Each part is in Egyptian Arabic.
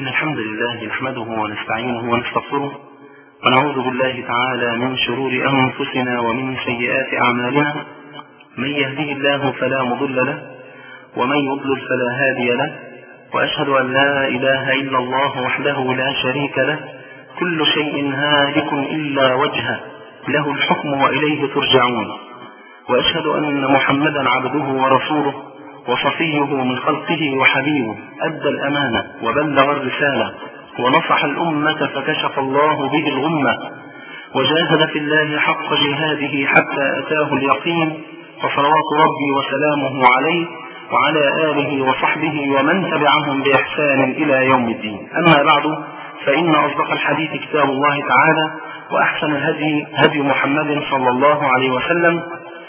إن الحمد لله نحمده ونستعينه ونستغفره ونعوذ بالله تعالى من شرور أنفسنا ومن سيئات أعمالنا من يهده الله فلا مضل له ومن يضلل فلا هادي له وأشهد أن لا إله إلا الله وحده لا شريك له كل شيء هالك إلا وجهه له الحكم وإليه ترجعون وأشهد أن محمدا عبده ورسوله وصفيه من خلقه وحبيبه أدى الأمانة وبلغ الرسالة ونصح الأمة فكشف الله به الغمة وجاهد في الله حق جهاده حتى أتاه اليقين فصلوات ربي وسلامه عليه وعلى آله وصحبه ومن تبعهم بإحسان إلى يوم الدين أما بعد فإن أصدق الحديث كتاب الله تعالى وأحسن الهدي هدي محمد صلى الله عليه وسلم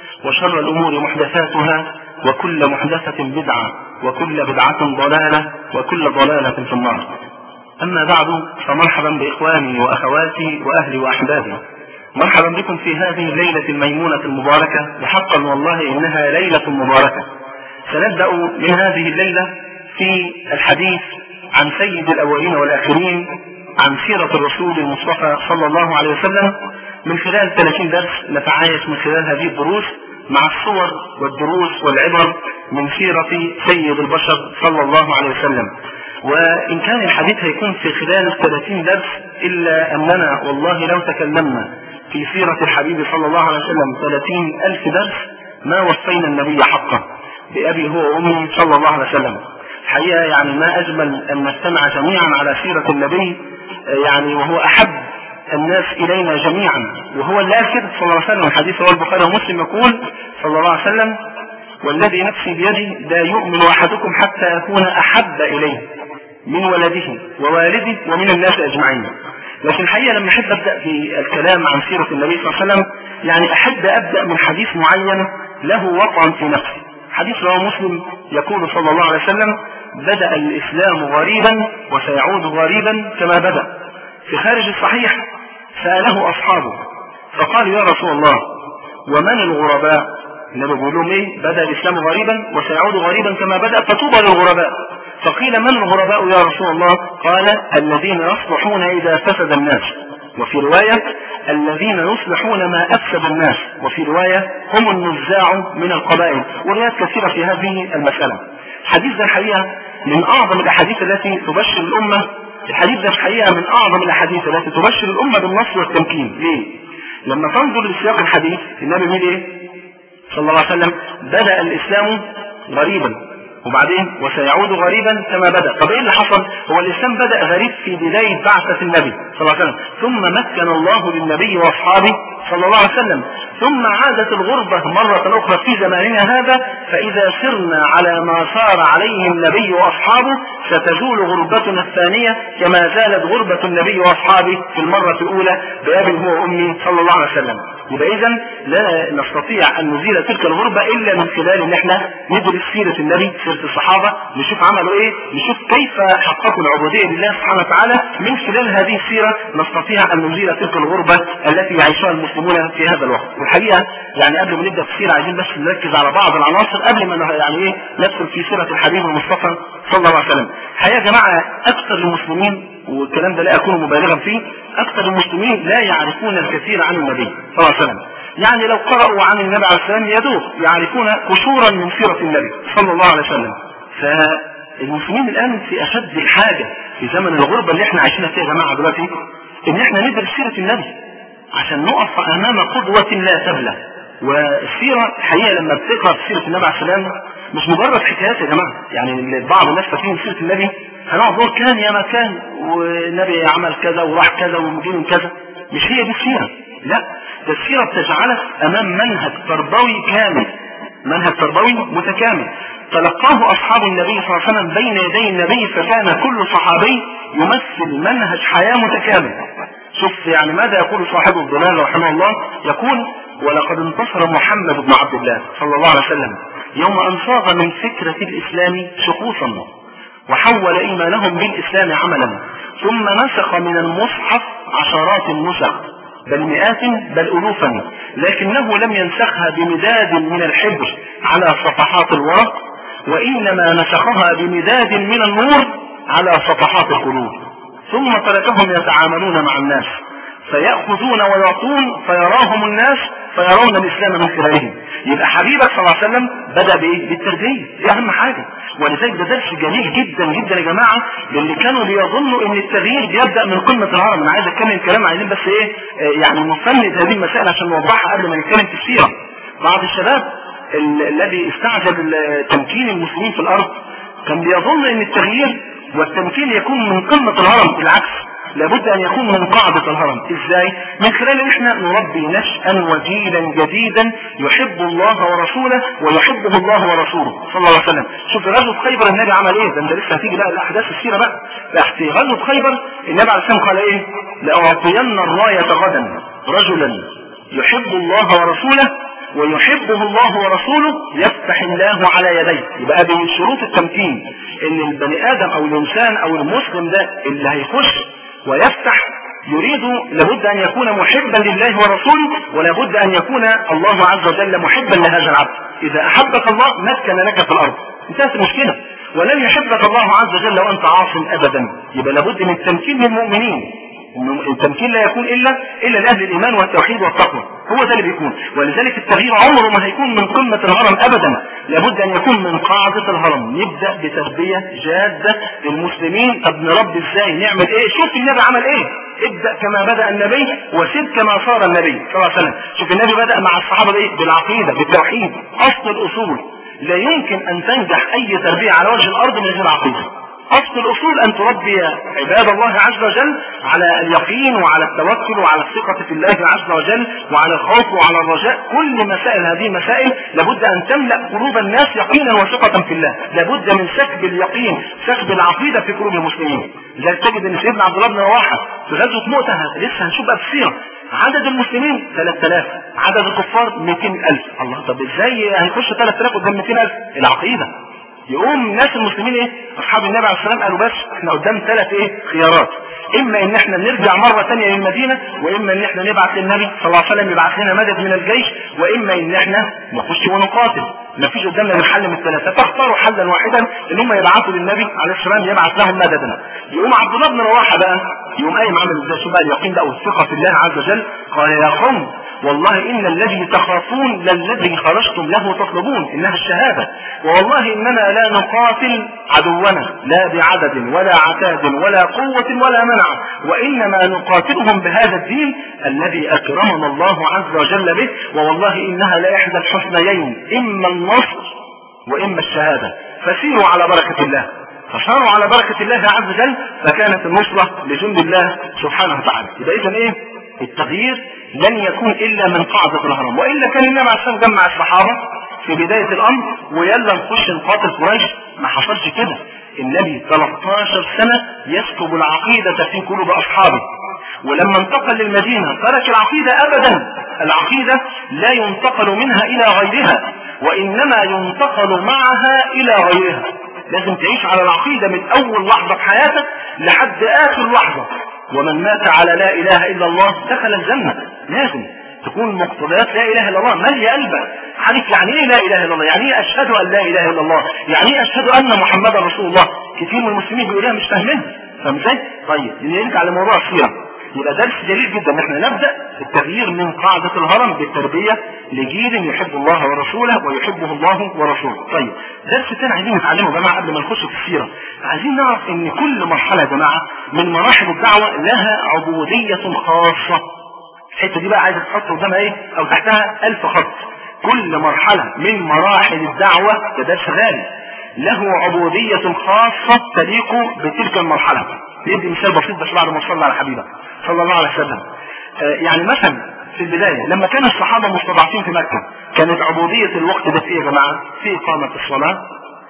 وشر الأمور محدثاتها وكل محدثة بدعة وكل بدعة ضلالة وكل ضلالة في النار أما بعد فمرحبا بإخواني وأخواتي وأهلي وأحبابي مرحبا بكم في هذه الليلة الميمونة المباركة بحقا والله إنها ليلة مباركة سنبدأ من هذه الليلة في الحديث عن سيد الأولين والآخرين عن سيرة الرسول المصطفى صلى الله عليه وسلم من خلال 30 درس نتعايش من خلال هذه الدروس مع الصور والدروس والعبر من سيرة سيد البشر صلى الله عليه وسلم وإن كان الحديث هيكون في خلال 30 درس إلا أننا والله لو تكلمنا في سيرة الحبيب صلى الله عليه وسلم 30 ألف درس ما وفينا النبي حقه بأبي هو وأمي صلى الله عليه وسلم الحقيقة يعني ما أجمل أن نجتمع جميعا على سيرة النبي يعني وهو أحب الناس إلينا جميعا وهو الآخر صلى الله عليه وسلم حديث رواه البخاري ومسلم يقول صلى الله عليه وسلم والذي نفسي بيده لا يؤمن أحدكم حتى يكون أحب إليه من ولده ووالده ومن الناس أجمعين لكن الحقيقة لما أحب أبدأ في الكلام عن سيرة النبي صلى الله عليه وسلم يعني أحب أبدأ من حديث معين له وقعا في نفسي حديث رواه مسلم يقول صلى الله عليه وسلم بدأ الإسلام غريبا وسيعود غريبا كما بدأ في خارج الصحيح سأله أصحابه فقالوا يا رسول الله ومن الغرباء النبي بيقول لهم ايه بدا الاسلام غريبا وسيعود غريبا كما بدا فطوبى للغرباء فقيل من الغرباء يا رسول الله قال الذين يصلحون اذا فسد الناس وفي روايه الذين يصلحون ما افسد الناس وفي روايه هم النزاع من القبائل وروايات كثيره في هذه المساله الحديث ده الحقيقه من اعظم الاحاديث التي تبشر الامه الحديث ده الحقيقه من اعظم الاحاديث التي تبشر الامه بالنصر والتمكين ليه لما تنظر لسياق الحديث النبي بيقول ايه صلى الله عليه وسلم بدأ الإسلام غريبا وبعدين وسيعود غريبا كما بدأ طب ايه اللي حصل هو الإسلام بدأ غريب في بداية بعثة النبي صلى الله عليه وسلم ثم مكن الله للنبي وأصحابه صلى الله عليه وسلم ثم عادت الغربة مرة أخرى في زماننا هذا فإذا سرنا على ما سار عليه النبي وأصحابه ستزول غربتنا الثانية كما زالت غربة النبي وأصحابه في المرة الأولى بأبي هو وأمي صلى الله عليه وسلم يبقى إذا لا نستطيع أن نزيل تلك الغربة إلا من خلال إن إحنا ندرس سيرة النبي سيرة الصحابة نشوف عملوا إيه نشوف كيف حققوا العبودية لله سبحانه وتعالى من خلال هذه السيرة نستطيع أن نزيل تلك الغربة التي يعيشها المسلمون في هذا الوقت والحقيقة يعني قبل ما نبدأ في السيرة عايزين بس نركز على بعض العناصر قبل ما يعني إيه ندخل في سيرة الحبيب المصطفى صلى الله عليه وسلم الحقيقة يا جماعة أكثر المسلمين والكلام ده لا أكون مبالغا فيه أكثر المسلمين لا يعرفون الكثير عن النبي صلى الله عليه وسلم يعني لو قرأوا عن النبي عليه السلام يدوب يعرفون قشورا من سيرة النبي صلى الله عليه وسلم فالمسلمين الآن في أشد الحاجة في زمن الغربة اللي احنا عايشينها فيها يا جماعة دلوقتي إن احنا ندرس سيرة النبي عشان نقف أمام قدوة لا تبلى والسيرة الحقيقة لما بتقرأ في سيرة النبي عليه السلام مش مجرد حكايات يا جماعة يعني بعض الناس فاكرين سيرة النبي هنقعد نقول كان يا ما كان والنبي عمل كذا وراح كذا ومدين كذا مش هي دي السيرة لا ده السيرة بتجعلك أمام منهج تربوي كامل منهج تربوي متكامل تلقاه أصحاب النبي صلى الله عليه وسلم بين يدي النبي فكان كل صحابي يمثل منهج حياة متكامل شوف يعني ماذا يقول صاحب الضلال رحمه الله يقول ولقد انتصر محمد بن عبد الله صلى الله عليه وسلم يوم أن صاغ من فكرة الإسلام شخوصا وحول إيمانهم بالإسلام عملا ثم نسخ من المصحف عشرات النسخ بل مئات بل ألوفا لكنه لم ينسخها بمداد من الحبر على صفحات الورق وإنما نسخها بمداد من النور على صفحات القلوب ثم تركهم يتعاملون مع الناس فيأخذون ويعطون فيراهم الناس فيرون الإسلام من خلالهم يبقى حبيبك صلى الله عليه وسلم بدأ بإيه؟ بالتربية دي أهم حاجة ولذلك ده درس جميل جدا جدا يا جماعة للي كانوا بيظنوا إن التغيير بيبدأ من قمة الهرم أنا عايز أتكلم كلام عايزين بس إيه آه يعني نفند هذه المسائل عشان نوضحها قبل ما نتكلم في السيرة بعض الشباب الذي استعجل تمكين المسلمين في الأرض كان بيظن إن التغيير والتمكين يكون من قمة الهرم بالعكس لابد ان يكون من قاعدة الهرم ازاي من خلال ان احنا نربي نشأا وجيلا جديدا يحب الله ورسوله ويحبه الله ورسوله صلى الله عليه وسلم شوف في غزوة خيبر النبي عمل ايه ده انت لسه هتيجي بقى الاحداث السيرة بقى في غزوة خيبر النبي عليه السلام قال ايه لاعطين الراية غدا رجلا يحب الله ورسوله ويحبه الله ورسوله يفتح الله على يديه يبقى من شروط التمكين ان البني ادم او الانسان او المسلم ده اللي هيخش ويفتح يريد لابد أن يكون محبا لله ورسوله ولابد أن يكون الله عز وجل محبا لهذا العبد إذا أحبك الله مكن لك في الأرض انتهت المشكلة ولن يحبك الله عز وجل وأنت عاص أبدا يبقى لابد من التمكين للمؤمنين التمكين لا يكون إلا إلا لأهل الإيمان والتوحيد والتقوى هو ده اللي بيكون ولذلك التغيير عمره ما هيكون من قمة الهرم أبدا لابد أن يكون من قاعدة الهرم نبدأ بتربية جادة للمسلمين طب نربي إزاي نعمل إيه شوف النبي عمل إيه ابدأ كما بدأ النبي وسد كما صار النبي صلى الله عليه وسلم شوف النبي بدأ مع الصحابة إيه بالعقيدة بالتوحيد أصل الأصول لا يمكن أن تنجح أي تربية على وجه الأرض من غير عقيدة أصل الأصول أن تربي عباد الله عز وجل على اليقين وعلى التوكل وعلى الثقة في الله عز وجل وعلى الخوف وعلى الرجاء كل مسائل هذه مسائل لابد أن تملأ قلوب الناس يقينا وثقة في الله لابد من سكب اليقين سكب العقيدة في قلوب المسلمين لذلك تجد أن سيدنا عبد الله بن رواحة في غزوة مؤتة لسه هنشوف بقى في السيرة عدد المسلمين 3000 عدد الكفار 200000 الله طب ازاي هيخش 3000 قدام 200000 العقيدة يقوم ناس المسلمين ايه اصحاب النبي عليه السلام قالوا بس احنا قدام ثلاث ايه خيارات اما ان احنا نرجع مرة ثانيه للمدينة واما ان احنا نبعث للنبي صلى الله عليه وسلم يبعث لنا مدد من الجيش واما ان احنا نخش ونقاتل ما فيش قدامنا غير حل من الثلاثه فاختاروا حلا واحدا ان هم يبعثوا للنبي عليه السلام يبعث لهم مددا يقوم عبد الله بن رواحه بقى يقوم قايم عامل ازاي شو بقى اليقين ده والثقه في الله عز وجل قال يا قوم والله إن الذي تخافون للذي خرجتم له تطلبون إنها الشهادة والله إننا لا نقاتل عدونا لا بعدد ولا عتاد ولا قوة ولا منع وإنما نقاتلهم بهذا الدين الذي أكرمنا الله عز وجل به ووالله إنها لإحدى الحسنيين إما النصر وإما الشهادة فسيروا على بركة الله فصاروا على بركة الله عز وجل فكانت النصرة لجند الله سبحانه وتعالى يبقى إذا إيه التغيير لن يكون إلا من قاعدة الهرم وإلا كان النبي عليه الصلاة جمع الصحابة في بداية الأمر ويلا نخش نقاتل قريش ما حصلش كده النبي 13 سنة يسكب العقيدة في قلوب أصحابه ولما انتقل للمدينة ترك العقيدة أبدا العقيدة لا ينتقل منها إلى غيرها وإنما ينتقل معها إلى غيرها لازم تعيش على العقيدة من أول لحظة في حياتك لحد آخر لحظة ومن مات على لا إله إلا الله دخل الجنة لازم تكون مقتضيات لا إله إلا الله مالية قلبك عارف يعني إيه لا إله إلا الله يعني إيه أشهد أن لا إله إلا الله يعني إيه أشهد أن محمدا رسول الله كثير من المسلمين بيقولها مش فاهمين فاهم ازاي؟ طيب نرجع لموضوع السيرة يبقى درس جليل جدا ان احنا نبدا التغيير من قاعده الهرم بالتربيه لجيل يحب الله ورسوله ويحبه الله ورسوله. طيب درس ثاني عايزين نتعلمه يا جماعه قبل ما نخش في السيره. عايزين نعرف ان كل مرحله يا جماعه من مراحل الدعوه لها عبوديه خاصه. الحته دي بقى عايزه تحط قدامها ايه؟ او تحتها ألف خط. كل مرحله من مراحل الدعوه ده درس غالي. له عبودية خاصة تليق بتلك المرحلة ندي مثال بسيط بس بعد ما صلى على حبيبه صلى الله عليه وسلم آه يعني مثلا في البداية لما كان الصحابة مستضعفين في مكة كانت عبودية الوقت ده في ايه يا جماعة في إقامة الصلاة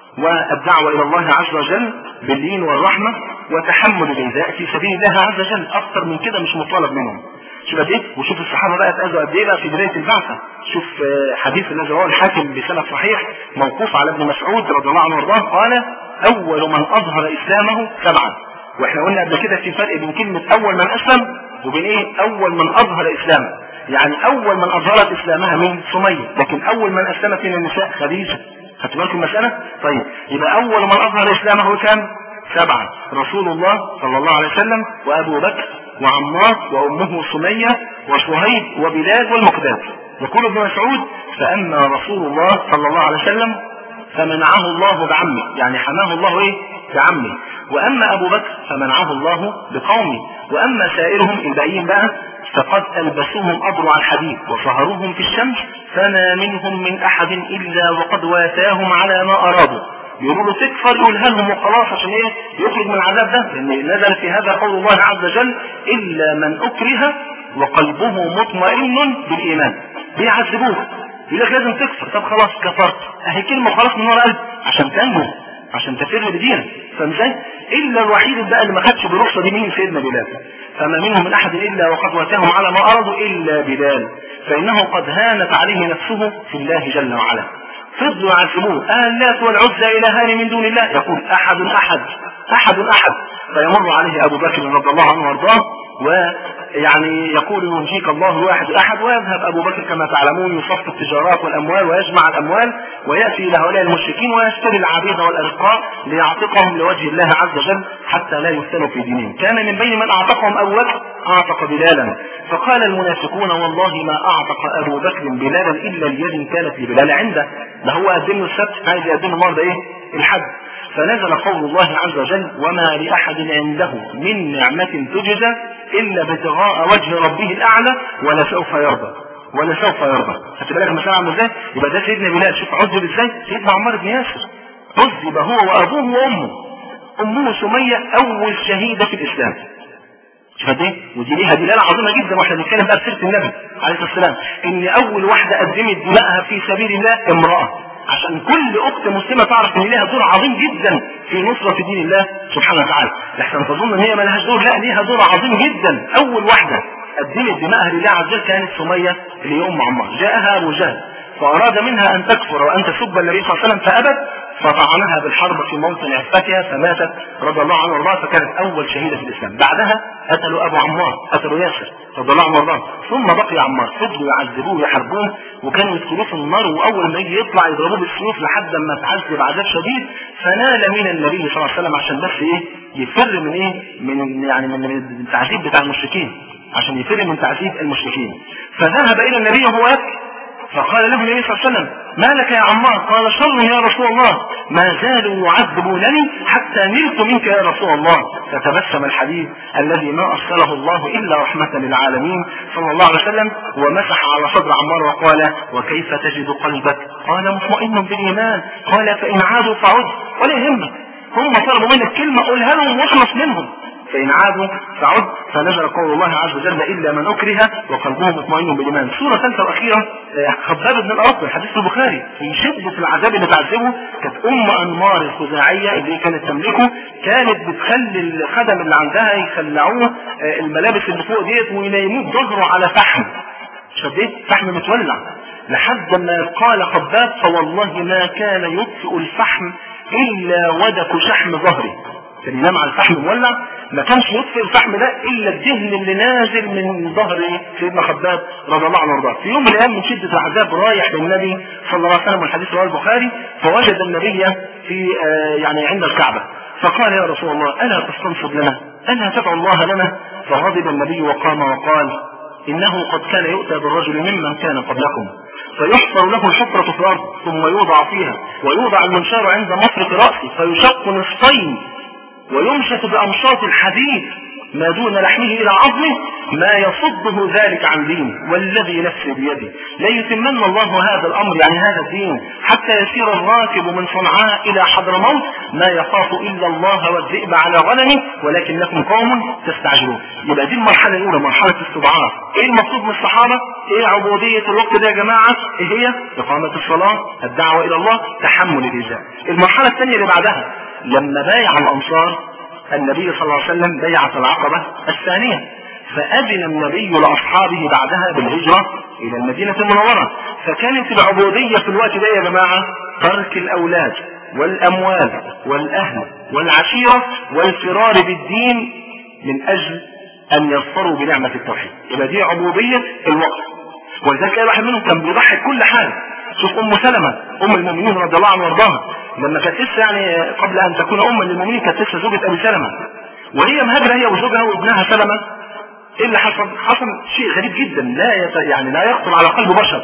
والدعوة إلى الله عز وجل باللين والرحمة وتحمل الإيذاء في سبيل الله عز وجل أكثر من كده مش مطالب منهم شوف قد ايه وشوف الصحابه بقى اتاذوا قد ايه بقى في بدايه البعثه شوف حديث الذي رواه الحاكم بسند صحيح موقوف على ابن مسعود رضي الله عنه وارضاه قال اول من اظهر اسلامه سبعه واحنا قلنا قبل كده في فرق بين كلمه اول من اسلم وبين ايه اول من اظهر اسلامه يعني اول من اظهرت اسلامها من سميه لكن اول من اسلمت من النساء خديجه خدت بالكم المساله طيب يبقى اول من اظهر اسلامه كان سبعة رسول الله صلى الله عليه وسلم وأبو بكر وعمار وأمه سمية وشهيب وبلال والمقداد يقول ابن مسعود فأما رسول الله صلى الله عليه وسلم فمنعه الله بعمه يعني حماه الله ايه بعمه واما ابو بكر فمنعه الله بقومه واما سائرهم الباقيين بقى فقد البسوهم اضرع الحديد وصهروهم في الشمس فما منهم من احد الا وقد واتاهم على ما ارادوا يقولوا له تكفر يقولها لهم وخلاص عشان ايه يخرج من العذاب ده لان نزل في هذا قول الله عز وجل الا من اكره وقلبه مطمئن بالايمان بيعذبوه يقول لك لازم تكفر طب خلاص كفرت اهي كلمه خلاص من ورا قلب عشان تنجو عشان تفر بدينك فاهم ازاي؟ الا الوحيد بقى اللي ما خدش بالرخصه دي مين سيدنا بلال فما منهم من احد الا وقد واتاهم على ما ارادوا الا بلال فانه قد هانت عليه نفسه في الله جل وعلا فضلوا يعذبوه اللات والعزى الهان من دون الله يقول احد احد احد احد فيمر عليه ابو بكر رضي الله عنه وارضاه ويعني يقول ينجيك الله الواحد الاحد ويذهب ابو بكر كما تعلمون يصف التجارات والاموال ويجمع الاموال وياتي الى هؤلاء المشركين ويشتري العبيد والارقاء ليعتقهم لوجه الله عز وجل حتى لا يفتنوا في دينهم كان من بين من اعتقهم ابو بكر اعتق بلالا فقال المنافقون والله ما اعتق ابو بكر بلالا الا اليد كانت لبلال عنده ده هو قدم له السبت عايز يقدم النهارده ايه الحد فنزل قول الله عز وجل وما لأحد عنده من نعمة تجزى إلا ابتغاء وجه ربه الأعلى ولسوف يرضى ولسوف يرضى خدت بالك المسألة عامله ازاي؟ يبقى ده سيدنا بلال شوف عذب ازاي؟ سيدنا عمار بن ياسر عذب هو وأبوه وأمه أمه سمية أول شهيدة في الإسلام شوف قد ايه؟ ودي ليها دلاله عظيمه جدا واحنا بنتكلم بقى بسيره النبي عليه الصلاه والسلام ان اول واحده قدمت دماءها في سبيل الله امراه عشان كل اخت مسلمه تعرف ان ليها دور عظيم جدا في نصره دين الله سبحانه وتعالى لحسن تظن ان هي ما لهاش دور لا ليها دور عظيم جدا اول واحده قدمت دماءها لله عز وجل كانت سميه اللي هي ام عمار جاءها ابو جهل فاراد منها ان تكفر وان تسب النبي صلى الله عليه وسلم فابت فطعنها بالحرب في موطن عفتها فماتت رضي الله عنه وارضاها فكانت اول شهيده في الاسلام بعدها قتلوا ابو عمار قتلوا ياسر رضي الله عنه وارضاه ثم بقي عمار فضلوا يعذبوه ويحاربوه وكانوا يدخلوه في النار واول ما يجي يطلع يضربوه بالسيوف لحد ما اتعذب عذاب شديد فنال من النبي صلى الله عليه وسلم عشان بس ايه يفر من ايه من يعني من التعذيب بتاع المشركين عشان يفر من تعذيب المشركين فذهب الى النبي وهو يبكي فقال له النبي صلى الله عليه وسلم ما لك يا عمار قال شر يا رسول الله ما زالوا يعذبونني حتى نلت منك يا رسول الله فتبسم الحبيب الذي ما أرسله الله إلا رحمة للعالمين صلى الله عليه وسلم ومسح على صدر عمار وقال وكيف تجد قلبك قال مطمئن بالإيمان قال فإن عادوا فعد ولا يهمك هم طلبوا منك كلمة قولها لهم واخلص منهم فإن عادوا فعد فنزل قول الله عز وجل إلا من أكره وقلبه مطمئن بالإيمان سورة ثالثة وأخيرة خباب بن الأرض حديث البخاري في شدة العذاب اللي تعذبه كانت أم أنمار الخزاعية اللي كانت تملكه كانت بتخلي الخدم اللي عندها يخلعوه الملابس اللي فوق ديت وينيموه ظهره على فحم شديد فحم متولع لحد ما قال خباب فوالله ما كان يطفئ الفحم إلا ودك شحم ظهري كان ينام على الفحم مولع ما كانش يطفئ الفحم ده الا الدهن اللي نازل من ظهر سيدنا خباب رضي الله عنه وارضاه في يوم من الايام من شده العذاب رايح للنبي صلى الله عليه وسلم والحديث رواه البخاري فوجد النبي في آه يعني عند الكعبه فقال يا رسول الله الا تستنصب لنا الا تدعو الله لنا فغضب النبي وقام وقال انه قد كان يؤتى بالرجل ممن كان قبلكم فيحفر له الحفرة في الأرض ثم يوضع فيها ويوضع المنشار عند مفرق رأسه فيشق نصفين ويمشط بأمشاط الحديد ما دون لحمه إلى عظمه ما يصده ذلك عن دينه والذي نفسي بيده ليتمن الله هذا الأمر يعني هذا الدين حتى يسير الراكب من صنعاء إلى حضرموت ما يخاف إلا الله والذئب على غنمه ولكنكم قوم تستعجلون يبقى دي المرحلة الأولى مرحلة استضعاف إيه المطلوب من الصحابة إيه عبودية الوقت ده يا جماعة إيه هي إقامة الصلاة الدعوة إلى الله تحمل الإجابة المرحلة الثانية اللي بعدها لما بايع الأنصار النبي صلى الله عليه وسلم بيعة العقبة الثانية فأذن النبي لأصحابه بعدها بالهجرة إلى المدينة المنورة فكانت العبودية في الوقت ده يا جماعة ترك الأولاد والأموال والأهل والعشيرة والفرار بالدين من أجل أن يظفروا بنعمة التوحيد يبقى دي عبودية الوقت ولذلك أي واحد منهم كان بيضحي كل حاجة شوف ام سلمة ام المؤمنين رضي الله عنها وارضاها لما كانت لسه يعني قبل ان تكون اما للمؤمنين كانت لسه زوجة ابي سلمة وهي مهاجرة هي وزوجها وابنها سلمة ايه اللي حصل حصل شيء غريب جدا لا يت... يعني لا يخطر على قلب بشر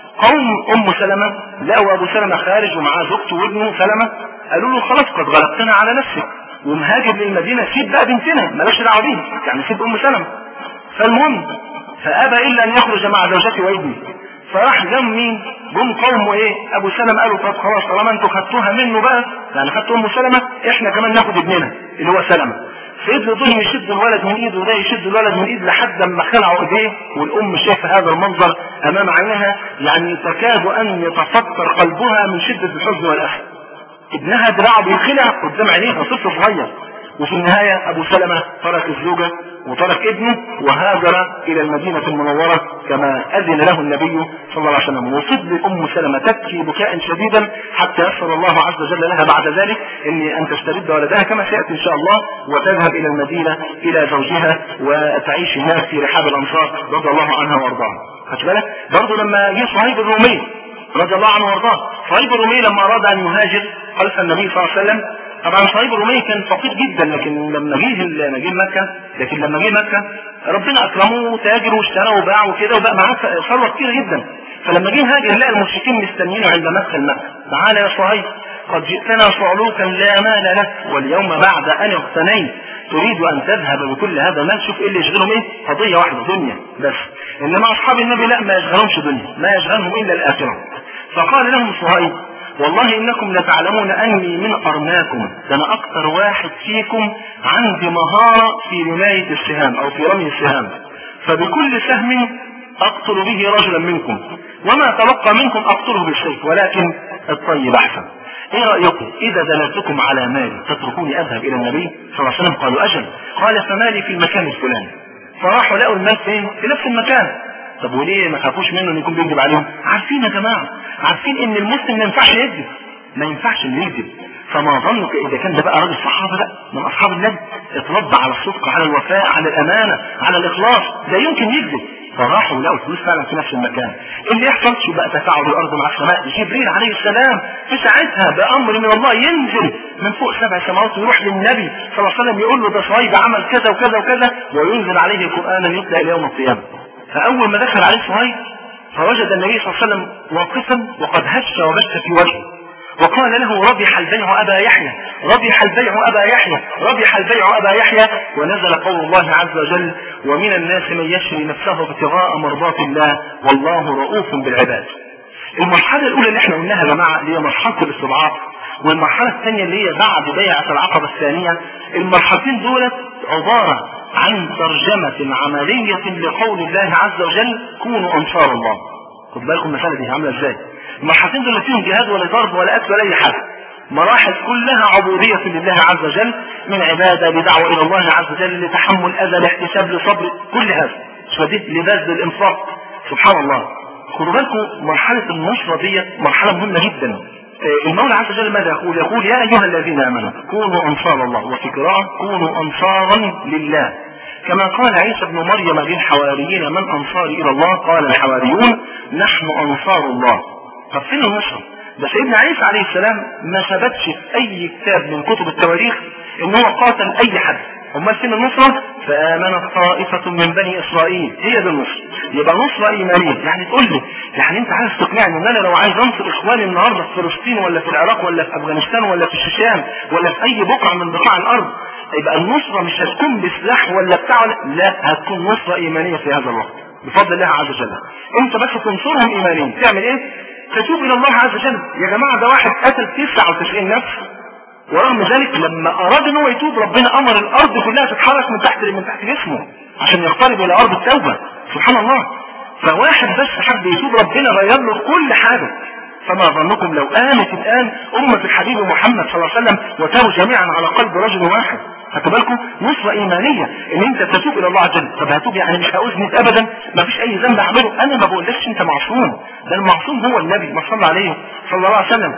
قوم ام سلمة لقوا ابو سلمة خارج ومعاه زوجته وابنه سلمة قالوا له خلاص قد غلبتنا على نفسك ومهاجر للمدينة سيب بقى بنتنا مالكش دعوه بيها يعني سيب ام سلمة فالمهم فابى الا ان يخرج مع زوجته وابنه فراح جم مين جم قوم ايه ابو سلمة قالوا طب خلاص طالما انتوا خدتوها منه بقى يعني خدتوا ام سلمة احنا كمان ناخد ابننا اللي هو سلمة فيبدو دول يشد الولد من ايده وده يشد الولد من ايده لحد ما خلعوا ايديه والام شايفه هذا المنظر امام عينها يعني تكاد ان يتفطر قلبها من شده الحزن والاسى ابنها دراعه بينخلع قدام عينيها طفل صغير وفي النهاية أبو سلمة ترك الزوجة وترك ابنه وهاجر إلى المدينة المنورة كما أذن له النبي صلى الله عليه وسلم وفضل أم سلمة تبكي بكاء شديدا حتى يسر الله عز وجل لها بعد ذلك إن أن تسترد ولدها كما سيأتي إن شاء الله وتذهب إلى المدينة إلى زوجها وتعيش هناك في رحاب الأنصار رضي الله عنها وأرضاها خدت بالك برضه لما جه صهيب الرومي رضي الله عنه وارضاه صهيب الرومي لما اراد ان يهاجر خلف النبي صلى الله عليه وسلم طبعا صهيب الرومي كان فقير جدا لكن لما جه لما جه مكه لكن لما جه مكه ربنا اكرمه تاجر واشترى وباع وكده وبقى معاه ثروه كتير جدا فلما جه هاجر لقى المشركين مستنيينه عند مدخل مكه تعالى يا صهيب قد جئتنا صعلوكا لا مال لك واليوم بعد ان اغتنيت تريد ان تذهب بكل هذا المال شوف ايه اللي يشغلهم ايه قضيه واحده دنيا بس انما اصحاب النبي لا ما يشغلهمش دنيا ما يشغلهم الا الاخره فقال لهم صهيب والله انكم لتعلمون اني من ارماكم ده انا اكثر واحد فيكم عندي مهارة في رماية السهام او في رمي السهام فبكل سهم اقتل به رجلا منكم وما تبقى منكم اقتله بالسيف ولكن الطيب احسن ايه رأيكم اذا دللتكم على مالي تتركوني اذهب الى النبي صلى الله عليه وسلم قالوا اجل قال فمالي في المكان الفلاني فراحوا لقوا المال فين في نفس المكان طب وليه ما خافوش منه ان يكون بيكذب عليهم عارفين يا جماعه عارفين ان المسلم ما ينفعش يكذب ما ينفعش انه يكذب فما ظنك اذا كان ده بقى راجل صحابه بقى من اصحاب النبي اتربى على الصدق على الوفاء على الامانه على الاخلاص لا يمكن يكذب فراحوا لقوا الفلوس فعلا في نفس المكان اللي يحصل شو بقى تفاعل الارض مع السماء جبريل عليه السلام في ساعتها بامر من الله ينزل من فوق سبع سماوات ويروح للنبي صلى الله عليه وسلم يقول له ده صهيب عمل كذا وكذا وكذا وينزل عليه القران يتلى الى يوم القيامه فأول ما دخل عليه صهيب فوجد النبي صلى الله عليه وسلم واقفا وقد هش وبش في وجهه وقال له ربح البيع أبا يحيى ربح البيع أبا يحيى ربح البيع أبا يحيى ونزل قول الله عز وجل ومن الناس من يشري نفسه ابتغاء مرضات الله والله رؤوف بالعباد المرحلة الأولى اللي احنا قلناها يا جماعة اللي هي مرحلة الاستضعاف والمرحلة الثانية اللي هي بعد بيعة العقبة الثانية المرحلتين دولت عبارة عن ترجمة عملية لقول الله عز وجل كونوا أنصار الله خد بالكم المسألة دي عاملة ازاي المرحلتين دول فيهم جهاد ولا ضرب ولا أكل ولا أي حاجة مراحل كلها عبودية لله عز وجل من عبادة لدعوة إلى الله عز وجل لتحمل أذى لاحتساب لصبر كل هذا شو دي لبذل الإنفاق سبحان الله خدوا بالكم مرحلة النصرة دي مرحلة مهمة جدا المولى عز وجل ماذا يقول يقول يا أيها الذين آمنوا كونوا أنصار الله وفي قراءة كونوا أنصارا لله كما قال عيسى ابن مريم للحواريين من أنصاري إلى الله قال الحواريون نحن أنصار الله طب فين النصرة ده سيدنا عيسى عليه السلام ما ثبتش في أي كتاب من كتب التواريخ إن هو قاتل أي حد امال فين النصرة فآمنت طائفة من بني إسرائيل هي دي النصرة يبقى نصرة إيمانية يعني تقول لي يعني أنت عايز تقنعني إن أنا لو عايز أنصر إخواني النهاردة في فلسطين ولا في العراق ولا في أفغانستان ولا في الشيشان ولا في أي بقعة من بقاع الأرض يبقى النصرة مش هتكون بسلاح ولا بتاع لا هتكون نصرة إيمانية في هذا الوقت بفضل الله عز وجل أنت بس تنصرهم إيمانيا تعمل إيه؟ تتوب إلى الله عز وجل يا جماعة ده واحد قتل 99 نفس ورغم ذلك لما اراد ان هو يتوب ربنا امر الارض كلها تتحرك من تحت من تحت جسمه عشان يقترب الى ارض التوبه سبحان الله فواحد بس حب يتوب ربنا غير له كل حاجه فما ظنكم لو آمت الآن أمة الحبيب محمد صلى الله عليه وسلم وتابوا جميعا على قلب رجل واحد خدوا بالكم نصرة إيمانية إن أنت تتوب إلى الله عز وجل طب هتوب يعني مش هأذنب أبدا ما فيش أي ذنب أعمله أنا ما بقولكش أنت معصوم ده المعصوم هو النبي ما صلى عليه صلى الله عليه وسلم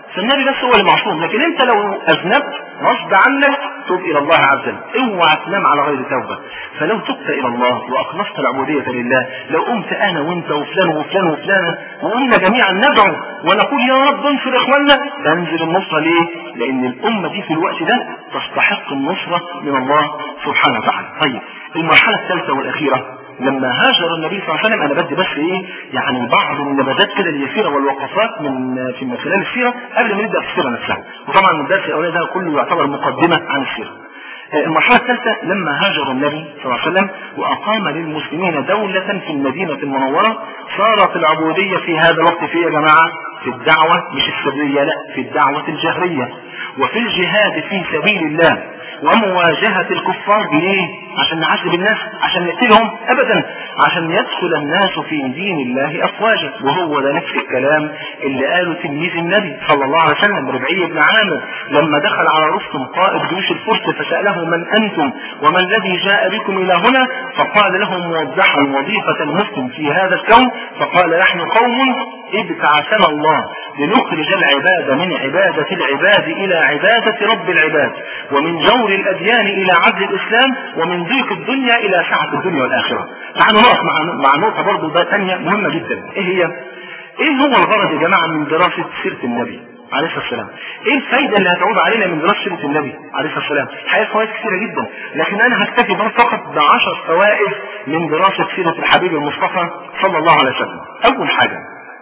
فالنبي بس هو اللي معصوم لكن انت لو اذنبت غصب عنك تب الى الله عز وجل اوعى تنام على غير توبه فلو تبت الى الله واخلصت العبوديه لله لو قمت انا وانت وفلان وفلان وفلانه وقمنا جميعا ندعو ونقول يا رب انصر اخواننا تنزل النصره ليه؟ لان الامه دي في الوقت ده تستحق النصره من الله سبحانه وتعالى. طيب المرحله الثالثه والاخيره لما هاجر النبي صلى الله عليه وسلم انا بدي بس ايه يعني بعض النبذات كده اليسيره والوقفات من في من خلال السيره قبل ما نبدا في السيره نفسها وطبعا الدرس الاولاني ده كله يعتبر مقدمه عن السيره المرحلة الثالثة لما هاجر النبي صلى الله عليه وسلم وأقام للمسلمين دولة في المدينة المنورة صارت العبودية في هذا الوقت في يا جماعة في الدعوة مش السرية لا في الدعوة الجهرية وفي الجهاد في سبيل الله ومواجهة الكفار بإيه؟ عشان نعذب الناس عشان نقتلهم أبدا عشان يدخل الناس في دين الله أفواجا وهو ده نفس الكلام اللي قاله تلميذ النبي صلى الله عليه وسلم ربعي بن عامر لما دخل على رستم قائد جيوش الفرس فسأله من أنتم وما الذي جاء بكم إلى هنا فقال له موضحا وظيفة المسلم في هذا الكون فقال نحن قوم ابتعثنا الله لنخرج العباد من عبادة العباد إلى عبادة رب العباد ومن جور الأديان إلى عدل الإسلام ومن ضيق الدنيا إلى سعة الدنيا والآخرة تعالوا نقف مع مع نقطة برضه ده ثانية مهمة جدا إيه هي؟ إيه هو الغرض يا جماعة من دراسة سيرة النبي؟ عليه الصلاة والسلام ايه الفايدة اللي هتعود علينا من دراسة سيرة النبي عليه الصلاة والسلام الحقيقة فوائد كثيرة جدا لكن انا هكتفي بس فقط بعشر فوائد من دراسة سيرة الحبيب المصطفى صلى الله عليه وسلم اول حاجة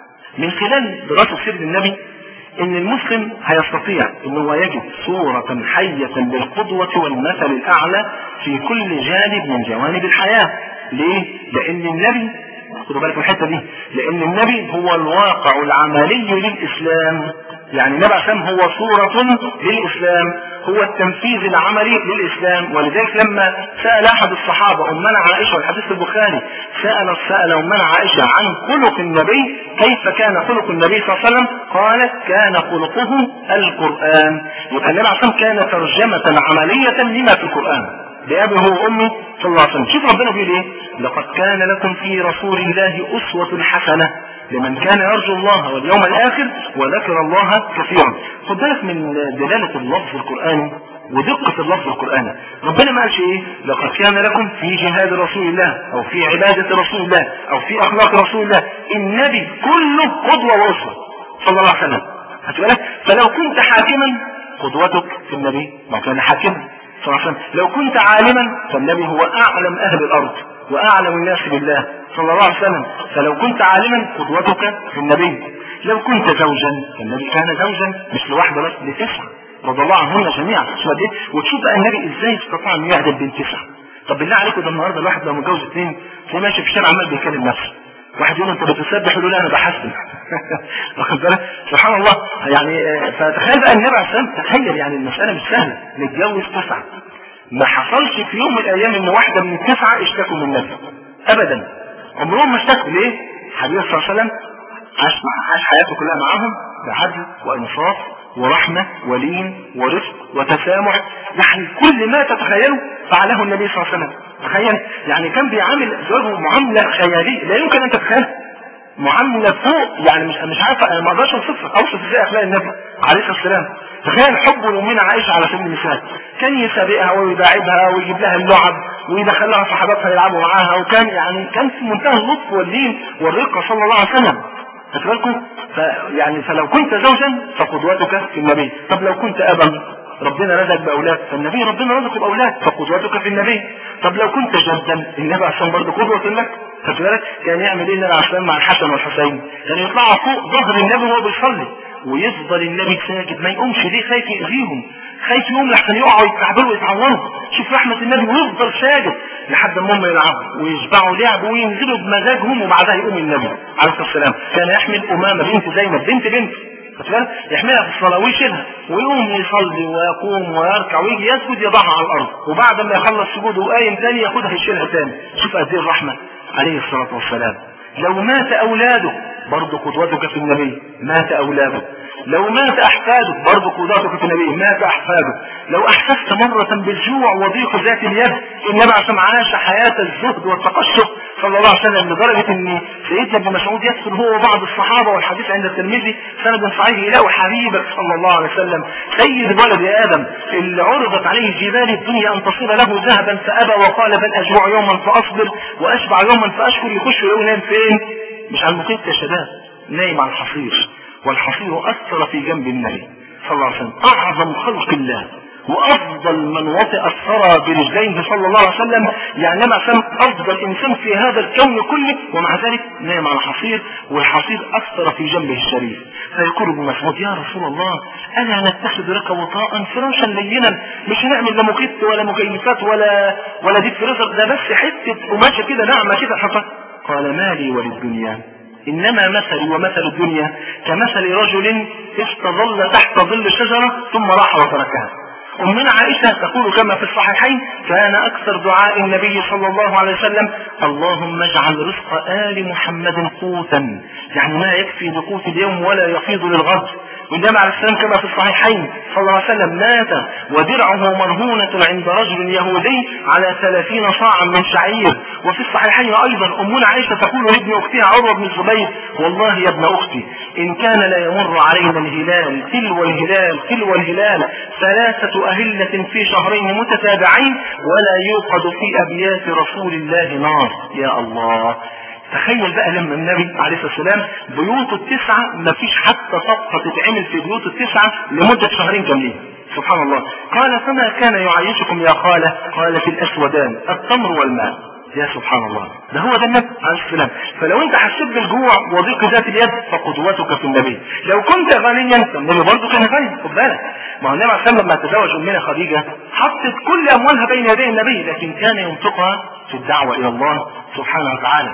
من خلال دراسة سيرة النبي ان المسلم هيستطيع ان هو يجد صورة حية للقدوة والمثل الاعلى في كل جانب من جوانب الحياة ليه؟ لان النبي خدوا بالك من الحته دي لان النبي هو الواقع العملي للاسلام يعني النبي عشان هو صورة للإسلام هو التنفيذ العملي للإسلام ولذلك لما سأل أحد الصحابة أمنا عائشة والحديث البخاري سأل سأل أمنا عائشة عن خلق النبي كيف كان خلق النبي صلى الله عليه وسلم قالت كان خلقه القرآن يبقى النبي عليه كان ترجمة عملية لما في القرآن بأبي هو وأمي صلى الله عليه وسلم شوف ربنا بيقول إيه لقد كان لكم في رسول الله أسوة حسنة لمن كان يرجو الله واليوم الآخر وذكر الله كثيرا خد بالك من دلالة اللفظ القرآني ودقة اللفظ القرآني ربنا ما قالش ايه لقد كان لكم في جهاد رسول الله او في عبادة رسول الله او في اخلاق رسول الله النبي كله قدوة واسوة صلى الله عليه وسلم بالك فلو كنت حاكما قدوتك في النبي ما كان حاكما صلى الله عليه وسلم لو كنت عالما فالنبي هو اعلم اهل الارض واعلم الناس بالله صلى الله عليه وسلم فلو كنت عالما قدوتك في النبي لو كنت زوجا فالنبي كان زوجا مش لواحده بس لتسعه رضي الله عنهن جميعا شو قد ايه وتشوف بقى النبي ازاي استطاع انه يعدل بين تسعه طب بالله عليكم ده النهارده الواحد لو متجوز اثنين تلاقيه ماشي في الشارع عمال بيكلم نفسه واحد يقول انت بتسبح يقول لا انا بحسن واخد بالك سبحان الله يعني فتخيل بقى النبي عليه الصلاه تخيل يعني المساله مش سهله نتجوز تسعه ما حصلش في يوم من الايام ان واحده من التسعه اشتكوا من النبي ابدا عمرهم ما اشتكوا ليه؟ حبيبي صلى الله عليه وسلم عاش عاش حياته كلها معاهم بعدل وانصاف ورحمه ولين ورفق وتسامح يعني كل ما تتخيله فعله النبي صلى الله عليه وسلم تخيل يعني كان بيعامل زوجه معامله خياليه لا يمكن ان تتخيلها معامله فوق يعني مش مش عارف انا ما اقدرش اوصفها اوصف ازاي اخلاق النبي عليه الصلاه والسلام تخيل حبه لامنا عائشه على سبيل المثال كان يسابقها ويداعبها ويجيب لها اللعب ويدخل لها صحاباتها يلعبوا معاها وكان يعني كان في منتهى اللطف واللين والرقه صلى الله عليه وسلم بالكم يعني فلو كنت زوجا فقدوتك في النبي طب لو كنت ابا ربنا رزقك باولاد فالنبي ربنا رزقه باولاد فقدوتك في النبي طب لو كنت جدا النبي عشان برضه قدوه لك خدت بالك كان يعمل ايه النبي عشان مع الحسن والحسين كان يطلعوا فوق ظهر النبي وهو بيصلي ويفضل النبي ساجد ما يقومش ليه خايف يأذيهم خايف يقوم لحسن يقعوا يتعبوا ويتعوروا شوف رحمة النبي ويفضل ساجد لحد ما هم يلعبوا ويشبعوا لعب وينزلوا بمزاجهم وبعدها يقوم النبي عليه الصلاة والسلام كان يحمل أمامة بنت زينب بنت بنت فاهم يحملها في الصلاة ويشيلها ويقوم يصلي ويقوم ويركع ويجي يسجد يضعها على الأرض وبعد ما يخلص سجوده وقايم تاني ياخدها يشيلها تاني شوف قد ايه الرحمة عليه الصلاة والسلام لو مات أولاده برضه قدوتك في النبي مات أولاده لو مات أحفاده برضه قدوتك في النبي مات أحفاده لو أحسست مرة بالجوع وضيق ذات اليد إنما عشان عاش حياة الزهد والتقشف صلى الله عليه وسلم لدرجة ان سيدنا ابن مسعود يدخل هو وبعض الصحابة والحديث عند الترمذي سند صحيح يلاقوا حبيبك صلى الله عليه وسلم سيد ولد يا ادم اللي عرضت عليه جبال الدنيا ان تصير له ذهبا فابى وقال بل اجوع يوما فاصبر واشبع يوما فاشكر يخش ويقول نايم فين؟ مش على المخيط يا شباب نايم على الحصير والحصير اثر في جنب النبي صلى الله عليه وسلم اعظم خلق الله وافضل من وطئ الثرى برجليه صلى الله عليه وسلم يعني لما كان افضل انسان في هذا الكون كله ومع ذلك نام على حصير والحصير اثر في جنبه الشريف فيقول ابن مسعود يا رسول الله الا نتخذ لك وطاء فراشا لينا مش هنعمل لا مخيط ولا مكيفات ولا ولا ديب فريزر ده بس حته قماشه كده ناعمه كده حصل قال مالي وللدنيا إنما مثلي ومثل الدنيا كمثل رجل استظل تحت ظل شجرة ثم راح وتركها أمنا عائشة تقول كما في الصحيحين كان أكثر دعاء النبي صلى الله عليه وسلم اللهم اجعل رزق آل محمد قوتا يعني ما يكفي لقوت اليوم ولا يفيض للغد والنبي عليه السلام كما في الصحيحين صلى الله عليه وسلم مات ودرعه مرهونة عند رجل يهودي على ثلاثين صاعا من شعير وفي الصحيحين أيضا أمنا عائشة تقول لابن أختها عروة بن الزبير والله يا ابن أختي إن كان لا يمر علينا الهلال تلو الهلال تلو الهلال ثلاثة أهلة في شهرين متتابعين ولا يوقد في أبيات رسول الله نار يا الله تخيل بقى لما النبي عليه الصلاة والسلام بيوت التسعة ما فيش حتى صفقة تتعمل في بيوت التسعة لمدة شهرين كاملين سبحان الله قال فما كان يعيشكم يا خالة قالت الأسودان التمر والماء يا سبحان الله ده هو ده النبي عليه السلام فلو انت حسيت بالجوع وضيق ذات اليد فقدوتك في النبي لو كنت غنيا فالنبي برضه كان غني خد بالك ما هو النبي عليه السلام لما تزوج امنا خديجه حطت كل اموالها بين يدي النبي لكن كان ينفقها في الدعوه الى الله سبحانه وتعالى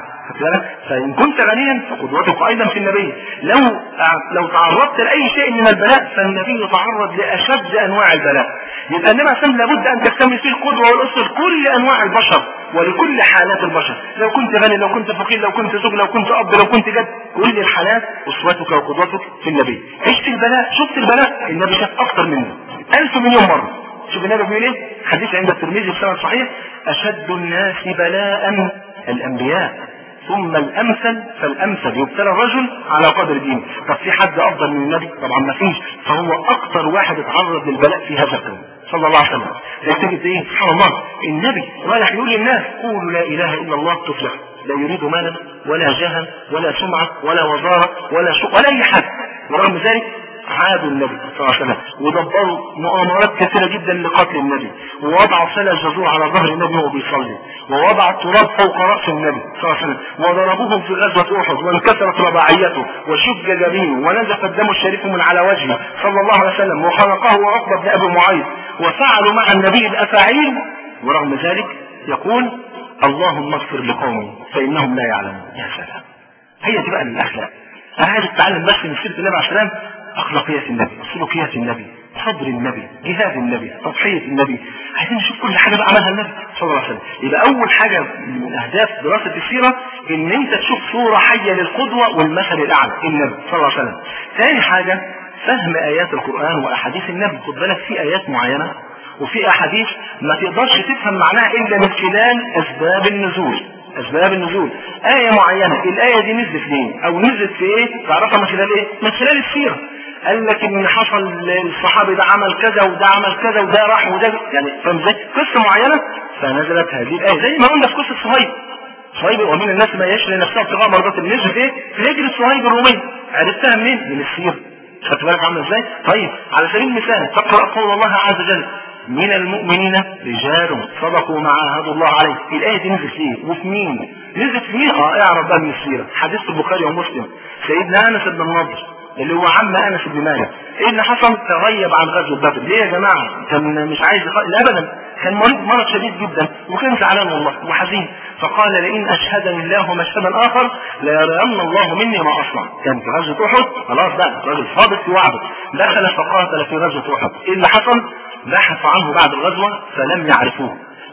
فإن كنت غنيا فقدوتك أيضا في النبي لو لو تعرضت لأي شيء من البلاء فالنبي يتعرض لأشد أنواع البلاء يبقى النبي عليه لابد أن تكتمل فيه القدوة والأسوة لكل أنواع البشر ولكل حالات البشر لو كنت غني لو كنت فقير لو كنت زوج لو كنت أب لو كنت جد كل الحالات أسوتك وقدوتك في النبي عشت البلاء شفت البلاء النبي شاف أكثر منه ألف مليون مرة شوف النبي بيقول ايه حديث عند الترمذي بسند صحيح أشد الناس بلاء الأنبياء ثم الامثل فالامثل يبتلى الرجل على قدر دينه طب في حد افضل من النبي طبعا ما فيش فهو اكثر واحد اتعرض للبلاء في هذا الكون صلى الله عليه وسلم تجد ايه سبحان الله النبي رايح يقول للناس قولوا لا اله الا الله تفلح لا يريد مالا ولا جاها ولا سمعه ولا وزاره ولا شق ولا اي حاجه ورغم ذلك عادوا النبي صلى الله عليه وسلم ودبروا مؤامرات كثيرة جدا لقتل النبي ووضعوا سلة جزور على ظهر النبي وهو بيصلي ووضع التراب فوق رأس النبي صلى الله عليه وسلم وضربوهم في غزوة أحد وانكسرت رباعيته وشج جبينه ونزف الدم الشريف من على وجهه صلى الله عليه وسلم وخلقه عقبة بن أبي معيط وفعلوا مع النبي الأفاعيل ورغم ذلك يقول اللهم اغفر لقومي فإنهم لا يعلمون يا سلام هي دي بقى الأخلاق أنا عايز أتعلم بس من سيرة النبي عليه السلام أخلاقيات النبي سلوكيات النبي صبر النبي جهاد النبي تضحية النبي عايزين نشوف كل حاجة بقى عملها النبي صلى الله عليه وسلم يبقى أول حاجة من أهداف دراسة السيرة إن أنت تشوف صورة حية للقدوة والمثل الأعلى النبي صلى الله عليه وسلم ثاني حاجة فهم آيات القرآن وأحاديث النبي خد بالك في آيات معينة وفي أحاديث ما تقدرش تفهم معناها إلا من خلال أسباب النزول اسباب النزول آية معينة الآية دي نزلت ليه او نزلت في ايه تعرفها من خلال ايه من خلال السيرة قال لك ان حصل الصحابي ده عمل كذا وده عمل كذا وده راح وده يعني فاهم ازاي قصة معينة فنزلت هذه الآية زي ما قلنا في قصة صهيب صهيب ومن الناس ما يشري نفسه ابتغاء مرضات النجم في ايه في هجرة صهيب الرومية عرفتها منين من السيرة خدت بالك عامله ازاي طيب على سبيل المثال تقرأ قول الله عز وجل من المؤمنين رجال صدقوا ما عاهدوا الله عليه الآية دي نزلت ليه وفي مين نزلت في مين اه اعرف بقى من السيرة حديث البخاري ومسلم سيدنا انس بن النضر اللي هو عم انس بن مالك ايه اللي حصل تغيب عن غزوه بدر ليه يا جماعه كان مش عايز يخ... لا ابدا كان مريض مرض شديد جدا وكان زعلان والله وحزين فقال لئن اشهدني الله مشهدا اخر ليرين الله مني ما اصنع كان في غزوه احد خلاص بقى راجل صادق في وعده دخل فقاتل في غزوه احد ايه اللي حصل بحث عنه بعد الغزوه فلم يعرفوه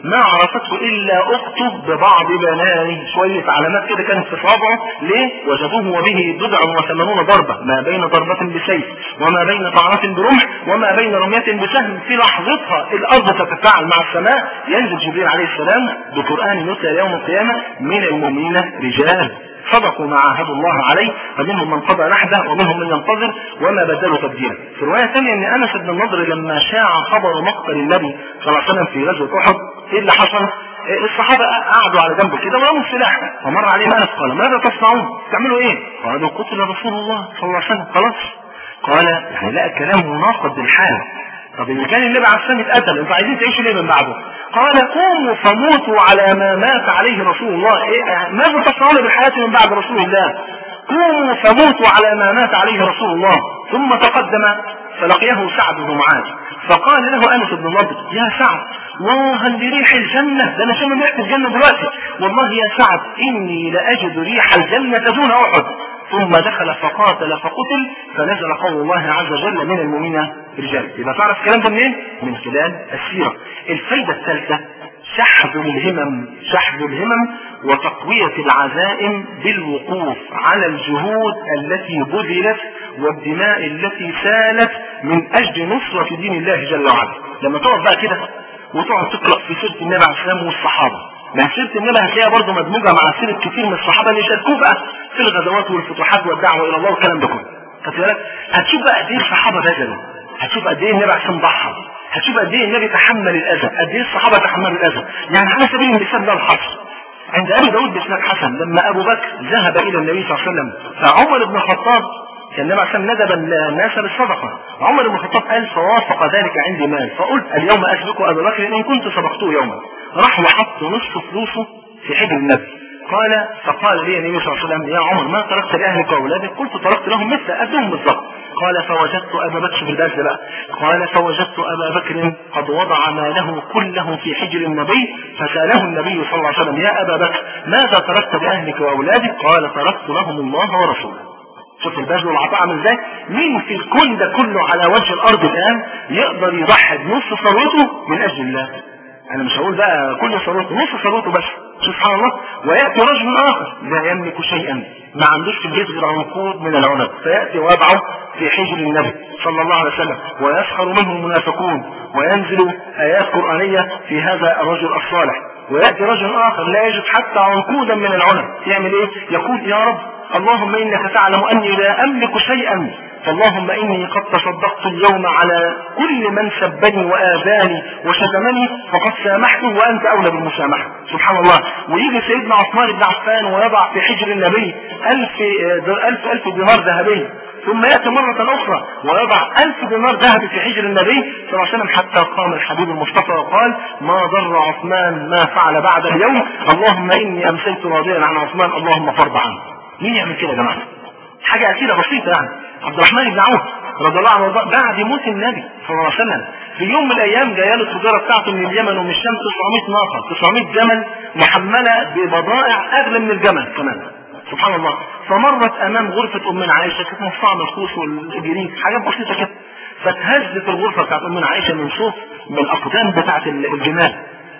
ما عرفته إلا أخته ببعض بنانه شوية علامات كده كانت في صابعه ليه؟ وجدوه وبه بضع وثمانون ضربة ما بين ضربة بسيف وما بين طعنة برمح وما بين رمية بسهم في لحظتها الأرض تتفاعل مع السماء ينزل جبريل عليه السلام بقرآن يتلى يوم القيامة من المؤمنين رجال صدقوا ما عاهدوا الله عليه فمنهم من قضى نحبه ومنهم من ينتظر وما بدلوا تبديلا في رواية ثانية ان انس بن النضر لما شاع خبر مقتل النبي صلى الله عليه وسلم في غزوة احد ايه اللي حصل؟ الصحابة قعدوا على جنب كده ورموا السلاح فمر عليهم انس قال ماذا تصنعون؟ تعملوا ايه؟ قالوا قتل رسول الله صلى الله عليه وسلم خلاص قال يعني لا الكلام مناقض بالحال طب اللي كان النبي عليه السلام اتقتل انتوا عايزين تعيشوا ليه من بعده؟ قال قوموا فموتوا على ما مات عليه رسول الله إيه ماذا تصنعون بالحياة من بعد رسول الله قوموا فموتوا على ما مات عليه رسول الله ثم تقدم فلقيه سعد بن معاذ فقال له انس بن نضر يا سعد والله لريح الجنة ده انا شم ريحة الجنة دلوقتي والله يا سعد اني لاجد ريح الجنة دون احد ثم دخل فقاتل فقتل فنزل قول الله عز وجل من المؤمنين رجال يبقى تعرف الكلام ده منين؟ من خلال السيرة الفايدة الثالثة شحذ الهمم شحذ الهمم وتقوية العزائم بالوقوف على الجهود التي بذلت والدماء التي سالت من أجل نصرة دين الله جل وعلا لما تقعد بقى كده وتقعد تقرأ في سيرة النبي عليه السلام والصحابة ما سيرة النبي هتلاقيها برضه مدموجة مع سيرة كتير من الصحابة اللي شاركوه بقى في الغزوات والفتوحات والدعوة إلى الله والكلام ده كله خدت بالك هتشوف بقى قد إيه الصحابة بذلوا هتشوف قد إيه النبي عشان ضحى هتشوف قد إيه النبي تحمل الأذى قد إيه الصحابة تحملوا الأذى يعني على سبيل المثال ده الحصر عند أبي داود بإسناد حسن لما أبو بكر ذهب إلى النبي صلى الله عليه وسلم فعمر بن الخطاب كان النبي عشان ندب الناس بالصدقة عمر بن الخطاب قال فوافق ذلك عندي مال فقلت اليوم أسبق أبا بكر إن كنت سبقته يوما راح وحط نصف فلوسه في حجر النبي قال فقال لي النبي صلى الله عليه وسلم يا عمر ما تركت لأهلك وأولادك قلت تركت لهم مثل أدهم بالضبط قال فوجدت أبا بكر في الدرس بقى قال فوجدت أبا بكر قد وضع ماله كله في حجر النبي فسأله النبي صلى الله عليه وسلم يا أبا بكر ماذا تركت لأهلك وأولادك قال تركت لهم الله ورسوله شوف البذل والعطاء عامل ازاي مين في الكون ده كله على وجه الارض الان يقدر يضحي بنص ثروته من اجل الله انا مش هقول بقى كل ثروته نص ثروته بس سبحان الله وياتي رجل اخر لا يملك شيئا ما عندوش في البيت غير عنقود من العنب فياتي ويضعه في حجر النبي صلى الله عليه وسلم ويسخر منه المنافقون وينزل ايات قرانيه في هذا الرجل الصالح وياتي رجل اخر لا يجد حتى عنقودا من العنب يعمل ايه يقول يا رب اللهم انك تعلم اني لا املك شيئا فاللهم اني قد تصدقت اليوم على كل من سبني واذاني وشتمني فقد سامحته وانت اولى بالمسامحه سبحان الله ويجي سيدنا عثمان بن عفان ويضع في حجر النبي ألف, ألف, ألف دينار ذهبي ثم يأتي مرة أخرى ويضع ألف دينار ذهبي في حجر النبي صلى الله عليه وسلم حتى قام الحبيب المصطفى وقال ما ضر عثمان ما فعل بعد اليوم اللهم إني أمسيت راضيا عن عثمان اللهم فرض عنه مين يعمل كده يا جماعة حاجة أكيدة بسيطة يعني عبد الرحمن بن عوف رضي الله عنه بعد موت النبي صلى الله عليه وسلم في يوم من الايام جايه له التجاره بتاعته من اليمن ومن الشام 900 ناقه 900 جمل محمله ببضائع اغلى من الجمل كمان سبحان الله فمرت امام غرفه امنا عائشه كانت مصنعه من الخوص والجريد حاجات بسيطه كده فتهزت الغرفه بتاعت امنا عائشه من صوت من الاقدام بتاعت الجمال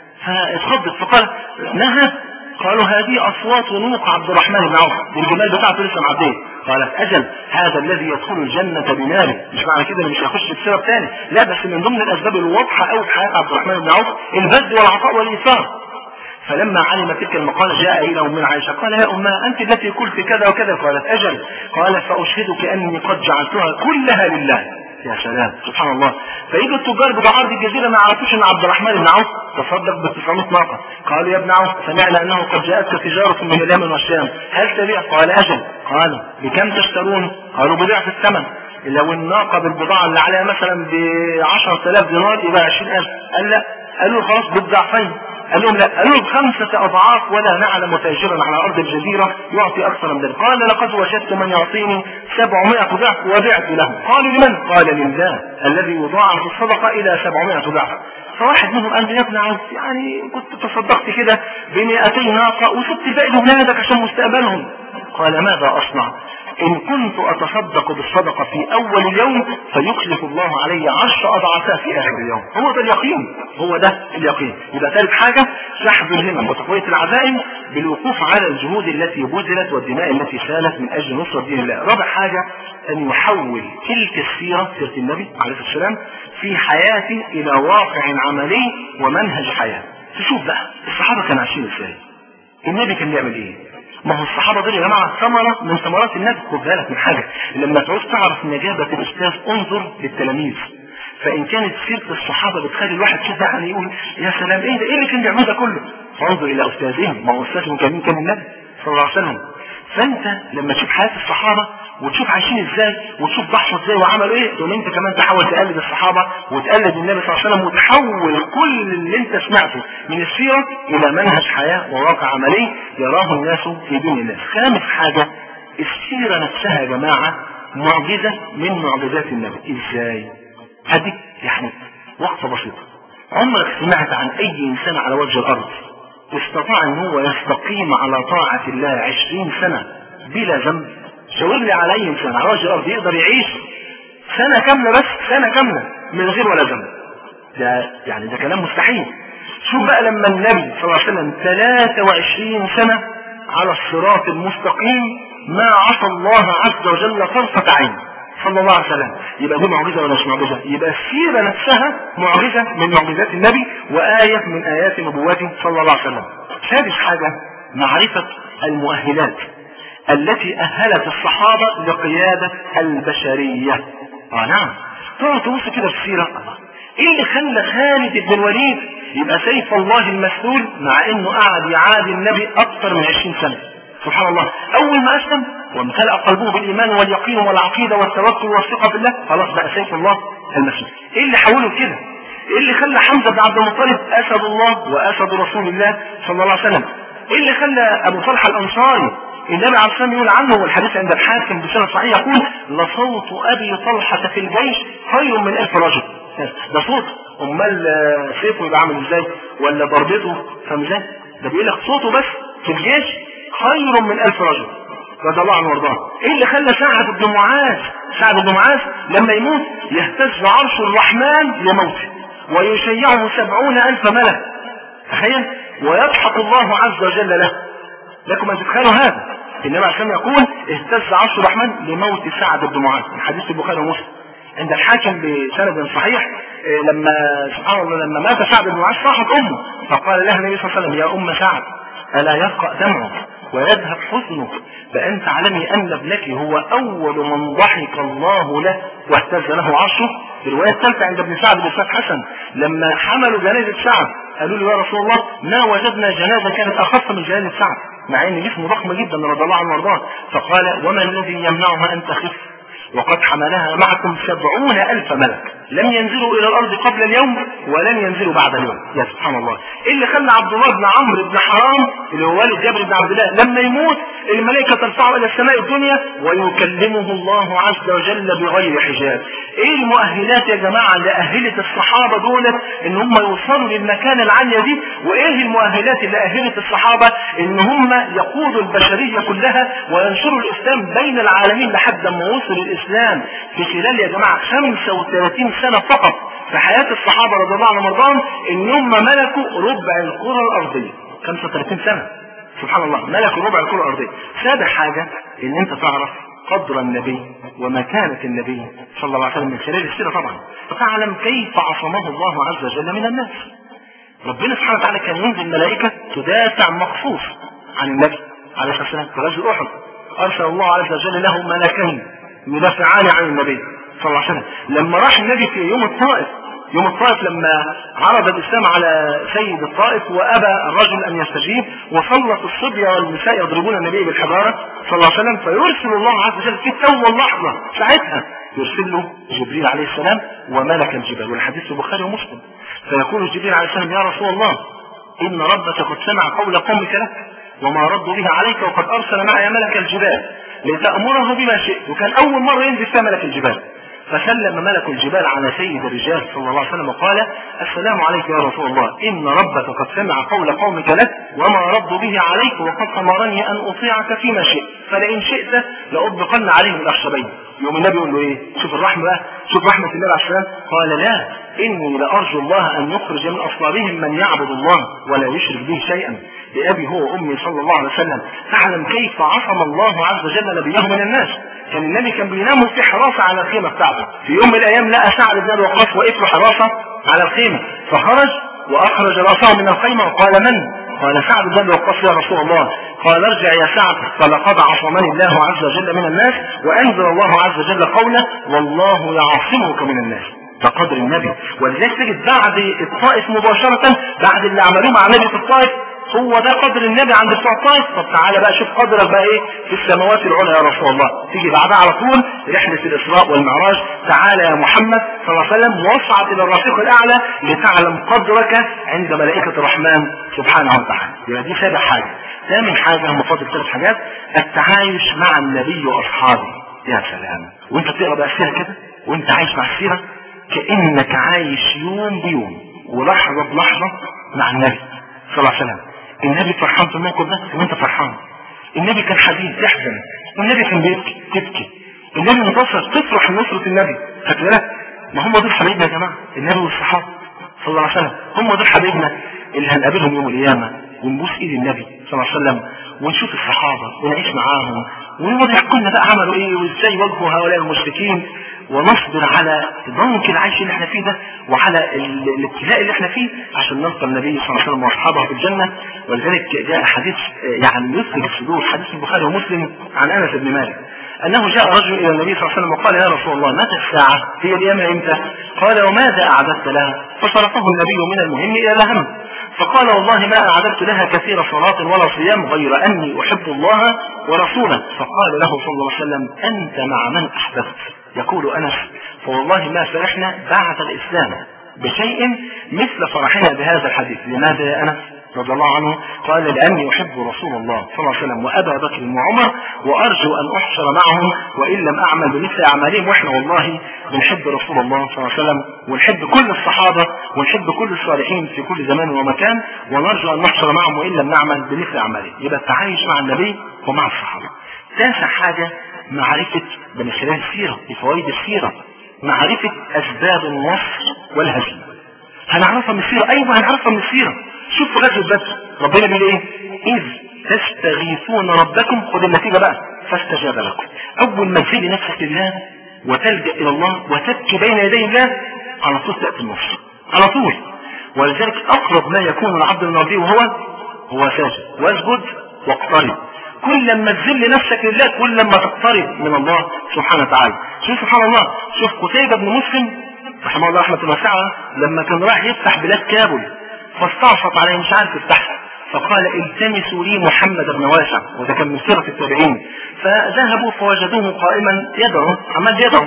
فاتخضت فقال نهى قالوا هذه اصوات نوق عبد الرحمن بن عوف والجمال بتاعته لسه معديه قالت اجل هذا الذي يدخل الجنة بماله مش معنى كده مش هيخش بسبب تاني لا بس من ضمن الاسباب الواضحة قوي في حياة عبد الرحمن بن عوف البذل والعطاء والايثار فلما علم تلك المقالة جاء إلى أمنا عائشة قال يا أمها أنت التي قلت كذا وكذا قالت أجل قال فأشهدك أني قد جعلتها كلها لله يا سلام سبحان الله فيجوا التجار بتوع ارض الجزيره ما يعرفوش ان عبد الرحمن بن عوف تصدق ب 900 ناقه قالوا يا ابن عوف سمعنا انه قد جاءتك تجاره من اليمن والشام هل تبيع قال اجل قالوا بكم تشترون قالوا بضعف الثمن لو الناقه بالبضاعه اللي عليها مثلا ب 10000 دينار يبقى 20000 قال لا قالوا خلاص بالضعفين قال لهم لا قالوا لهم خمسة أضعاف ولا نعلم تاجرا على أرض الجزيرة يعطي أكثر من ذلك قال لقد وجدت من يعطيني سبعمائة ضعف وبعت له قالوا لمن؟ قال لله الذي يضاعف الصدقة إلى سبعمائة ضعف فواحد منهم قال لي يا ابن عوف يعني كنت تصدقت كده ب 200 ناقة وسبت الباقي لأولادك عشان مستقبلهم قال ماذا أصنع إن كنت أتصدق بالصدقة في أول اليوم فيخلف الله علي عشر أضعافها في آخر اليوم هو ده اليقين هو ده اليقين يبقى ثالث حاجة شحذ الهمم وتقوية العزائم بالوقوف على الجهود التي بذلت والدماء التي سالت من أجل نصرة دين الله رابع حاجة أن يحول تلك السيرة سيرة النبي عليه الصلاة والسلام في حياته إلى واقع عملي ومنهج حياة تشوف بقى الصحابة كانوا عايشين ازاي النبي كان بيعمل ايه ما هو الصحابة دول يا جماعة ثمرة من ثمرات النبي خد بالك من حاجة لما تعوز تعرف نجابة الأستاذ انظر للتلاميذ فإن كانت سيرة الصحابة بتخلي الواحد كده يعني يقول يا سلام إيه ده إيه اللي كان بيعمل ده كله فانظر إلى أستاذهم ما هو أستاذهم كان كان النبي صلى الله عليه وسلم فأنت لما تشوف حياة الصحابة وتشوف عايشين ازاي وتشوف ضحوا ازاي وعملوا ايه تقوم انت كمان تحاول تقلد الصحابة وتقلد النبي صلى الله عليه وسلم وتحول كل اللي انت سمعته من السيرة الى منهج حياة وواقع عملي يراه الناس في دين الناس خامس حاجة السيرة نفسها يا جماعة معجزة من معجزات النبي ازاي هدي يعني وقفة بسيطة عمرك سمعت عن اي انسان على وجه الارض استطاع ان هو يستقيم على طاعة الله عشرين سنة بلا ذنب شاور لي على اي انسان على وجه الارض يقدر يعيش سنة كاملة بس سنة كاملة من غير ولا ذنب ده يعني ده كلام مستحيل شوف بقى لما النبي صلى الله عليه وسلم 23 سنة على الصراط المستقيم ما عصى الله عز وجل طرفة عين صلى الله عليه وسلم يبقى دي معجزة ولا مش معجزة يبقى السيرة نفسها معجزة من معجزات النبي وآية من آيات نبوته صلى الله عليه وسلم سادس حاجة معرفة المؤهلات التي أهلت الصحابة لقيادة البشرية آه نعم تقعد تبص كده في السيرة الله ايه اللي خلى خالد بن الوليد يبقى سيف الله المسلول مع انه قعد يعادي النبي اكثر من 20 سنة سبحان الله اول ما اسلم وامتلأ قلبه بالايمان واليقين والعقيدة والتوكل والثقة بالله خلاص بقى سيف الله المسلول ايه اللي حوله كده ايه اللي خلى حمزة بن عبد المطلب اسد الله واسد رسول الله صلى الله عليه وسلم ايه اللي خلى ابو طلحه الانصاري النبي عليه الصلاه والسلام يقول عنه والحديث عند الحاكم بسنه صحيح يقول لصوت ابي طلحه في الجيش خير من الف رجل ده صوت امال سيفه يبقى عامل ازاي ولا ضربته فاهم ازاي ده بيقول لك صوته بس في الجيش خير من الف رجل رضي الله عنه وارضاه ايه اللي خلى سعد بن معاذ سعد بن معاذ لما يموت يهتز عرش الرحمن لموته ويشيعه سبعون الف ملك تخيل ويضحك الله عز وجل له لكم ان تتخيلوا هذا النبي عليه الصلاه يقول اهتز عرش الرحمن لموت سعد بن معاذ من حديث البخاري ومسلم عند الحاكم بسند صحيح لما سبحان الله لما مات سعد بن معاذ صاحت امه فقال لها النبي صلى الله عليه وسلم يا ام سعد الا يفقأ دمعك ويذهب حزنك فان تعلمي ان ابنك هو اول من ضحك الله له واهتز له عرشه الروايه الثالثه عند ابن سعد بن سعد حسن لما حملوا جنازه سعد قالوا له يا رسول الله ما وجدنا جنازه كانت اخف من جنازه سعد مع ان جسمه ضخم جدا رضي الله عنه وارضاه فقال وما الذي يمنعها ان تخف وقد حملها معكم سبعون ألف ملك لم ينزلوا إلى الأرض قبل اليوم ولن ينزلوا بعد اليوم يا سبحان الله إيه اللي خلى عبد الله بن عمرو بن حرام اللي هو والد جابر بن عبد الله لما يموت الملائكة ترفعه إلى السماء الدنيا ويكلمه الله عز وجل بغير حجاب إيه المؤهلات يا جماعة اللي أهلت الصحابة دولت إن هم يوصلوا للمكان العالية دي وإيه المؤهلات اللي أهلت الصحابة إن هم يقودوا البشرية كلها وينشروا الإسلام بين العالمين لحد ما وصل الإسلام في خلال يا جماعة 35 سنة فقط في حياة الصحابة رضي الله عنهم وارضاهم إن هم ملكوا ربع الكرة الأرضية 35 سنة سبحان الله ملكوا ربع الكرة الأرضية سابع حاجة إن أنت تعرف قدر النبي ومكانة النبي صلى الله عليه وسلم من خلال السيرة طبعا فتعلم كيف عصمه الله عز وجل من الناس ربنا سبحانه وتعالى كان ينزل ملائكة تدافع مخصوص عن النبي عليه الصلاة والسلام في غزوة أحد أرسل الله عز وجل له ملكين يدافعان عن النبي صلى الله عليه وسلم لما راح النبي في يوم الطائف يوم الطائف لما عرض الإسلام على سيد الطائف وأبى الرجل أن يستجيب وسلط الصبية والنساء يضربون النبي بالحجارة صلى الله عليه وسلم فيرسل الله عز وجل في التو اللحظة ساعتها يرسل له جبريل عليه السلام وملك الجبال والحديث في البخاري ومسلم فيقول جبريل عليه السلام يا رسول الله إن ربك قد سمع قول قومك لك وما ردوا به عليك وقد أرسل معي ملك الجبال لتأمره بما شئت وكان أول مرة ينزل فيها ملك الجبال فسلم ملك الجبال على سيد الرجال صلى الله عليه وسلم وقال السلام عليك يا رسول الله إن ربك قد سمع قول قومك لك وما ردوا به عليك وقد أمرني أن أطيعك فيما شئت فلئن شئت لأطبقن عليهم الأخشبين يوم النبي يقول له إيه شوف الرحمة بقى شوف رحمة النبي عليه السلام قال لا إني لأرجو الله أن يخرج من أصلابهم من يعبد الله ولا يشرك به شيئا بأبي هو وأمي صلى الله عليه وسلم تعلم كيف عصم الله عز وجل نبيه من الناس كان النبي كان بينام في حراسة على الخيمة بتاعته في يوم من الأيام لقى سعد بن أبي وقاص واقف له حراسة على الخيمة فخرج وأخرج رأسه من الخيمة وقال من؟ قال سعد بن أبي وقاص يا رسول الله قال ارجع يا سعد فلقد عصمني الله عز وجل من الناس وأنزل الله عز وجل قوله والله يعصمك من الناس ده قدر النبي ولذلك تجد بعد الطائف مباشرة بعد اللي عملوه مع النبي في الطائف هو ده قدر النبي عند بتوع الطائف طب تعالى بقى شوف قدرك بقى ايه في السماوات العلى يا رسول الله تيجي بعدها على طول رحلة الإسراء والمعراج تعالى يا محمد صلى الله عليه وسلم واصعد إلى الرفيق الأعلى لتعلم قدرك عند ملائكة الرحمن سبحانه وتعالى يبقى دي سابع حاجة ثامن حاجة هم فاضل ثلاث حاجات التعايش مع النبي وأصحابه يا سلام وانت بتقرا بقى السيرة كده وانت عايش مع السيرة كأنك عايش يوم بيوم ولحظة بلحظة مع النبي صلى الله عليه وسلم النبي فرحان في الموقف ده وانت فرحان النبي كان حزين تحزن النبي كان بيبكي تبكي النبي انتصر تفرح نصرة النبي خدت بالك ما هم دول حبايبنا يا جماعة النبي والصحابة صلى الله عليه وسلم هم دول حبايبنا اللي هنقابلهم يوم القيامة ونبوس ايد النبي صلى الله عليه وسلم ونشوف الصحابة ونعيش معاهم ويقعدوا يحكوا لنا بقى عملوا ايه وازاي واجهوا هؤلاء المشركين ونصبر على ضنك العيش اللي احنا فيه ده وعلى ال- الابتلاء اللي احنا فيه عشان نلقى النبي صلى الله عليه وسلم واصحابه في الجنه ولذلك جاء حديث آه، يعني يثبت الصدور حديث البخاري ومسلم عن انس بن مالك انه جاء رجل الى النبي صلى الله عليه وسلم وقال يا رسول الله متى الساعه؟ هي القيامه امتى؟ قال وماذا اعددت لها؟ فصرفه النبي من المهم الى الاهم فقال والله ما أعددت لها كثير صلاة ولا صيام غير أني أحب الله ورسوله فقال له صلى الله عليه وسلم أنت مع من أحببت يقول أنس فوالله ما فرحنا بعد الإسلام بشيء مثل فرحنا بهذا الحديث لماذا يا أنس رضي الله عنه قال لأني أحب رسول الله صلى الله عليه وسلم وأبا بكر وعمر وأرجو أن أحشر معهم وإن لم أعمل بمثل أعمالهم وإحنا والله بنحب رسول الله صلى الله عليه وسلم ونحب كل الصحابة ونحب كل الصالحين في كل زمان ومكان ونرجو أن نحشر معهم وإن لم نعمل بمثل أعمالهم يبقى التعايش مع النبي ومع الصحابة تاسع حاجة معرفة من خلال السيرة بفوائد السيرة معرفة أسباب النصر والهزيمة هنعرفها من السيرة أيوة هنعرفها من السيرة شوف في غزوة بدر ربنا بيقول إيه إذ تستغيثون ربكم خد النتيجة بقى فاستجاب لكم أول ما تسيب نفسك لله وتلجأ إلى الله وتبكي بين يدي الله على طول تأتي النصر على طول ولذلك أقرب ما يكون العبد من ربه وهو هو ساجد واسجد واقترب كل ما تذل نفسك لله كل ما تقترب من الله سبحانه وتعالى شوف سبحان الله شوف قتيبة بن مسلم رحمه الله رحمة واسعة لما كان رايح يفتح بلاد كابل فاستعصت عليه مش عارف يفتحها فقال التمسوا لي محمد بن واسع وده كان من سيرة التابعين فذهبوا فوجدوه قائما يدعو عمال يدعو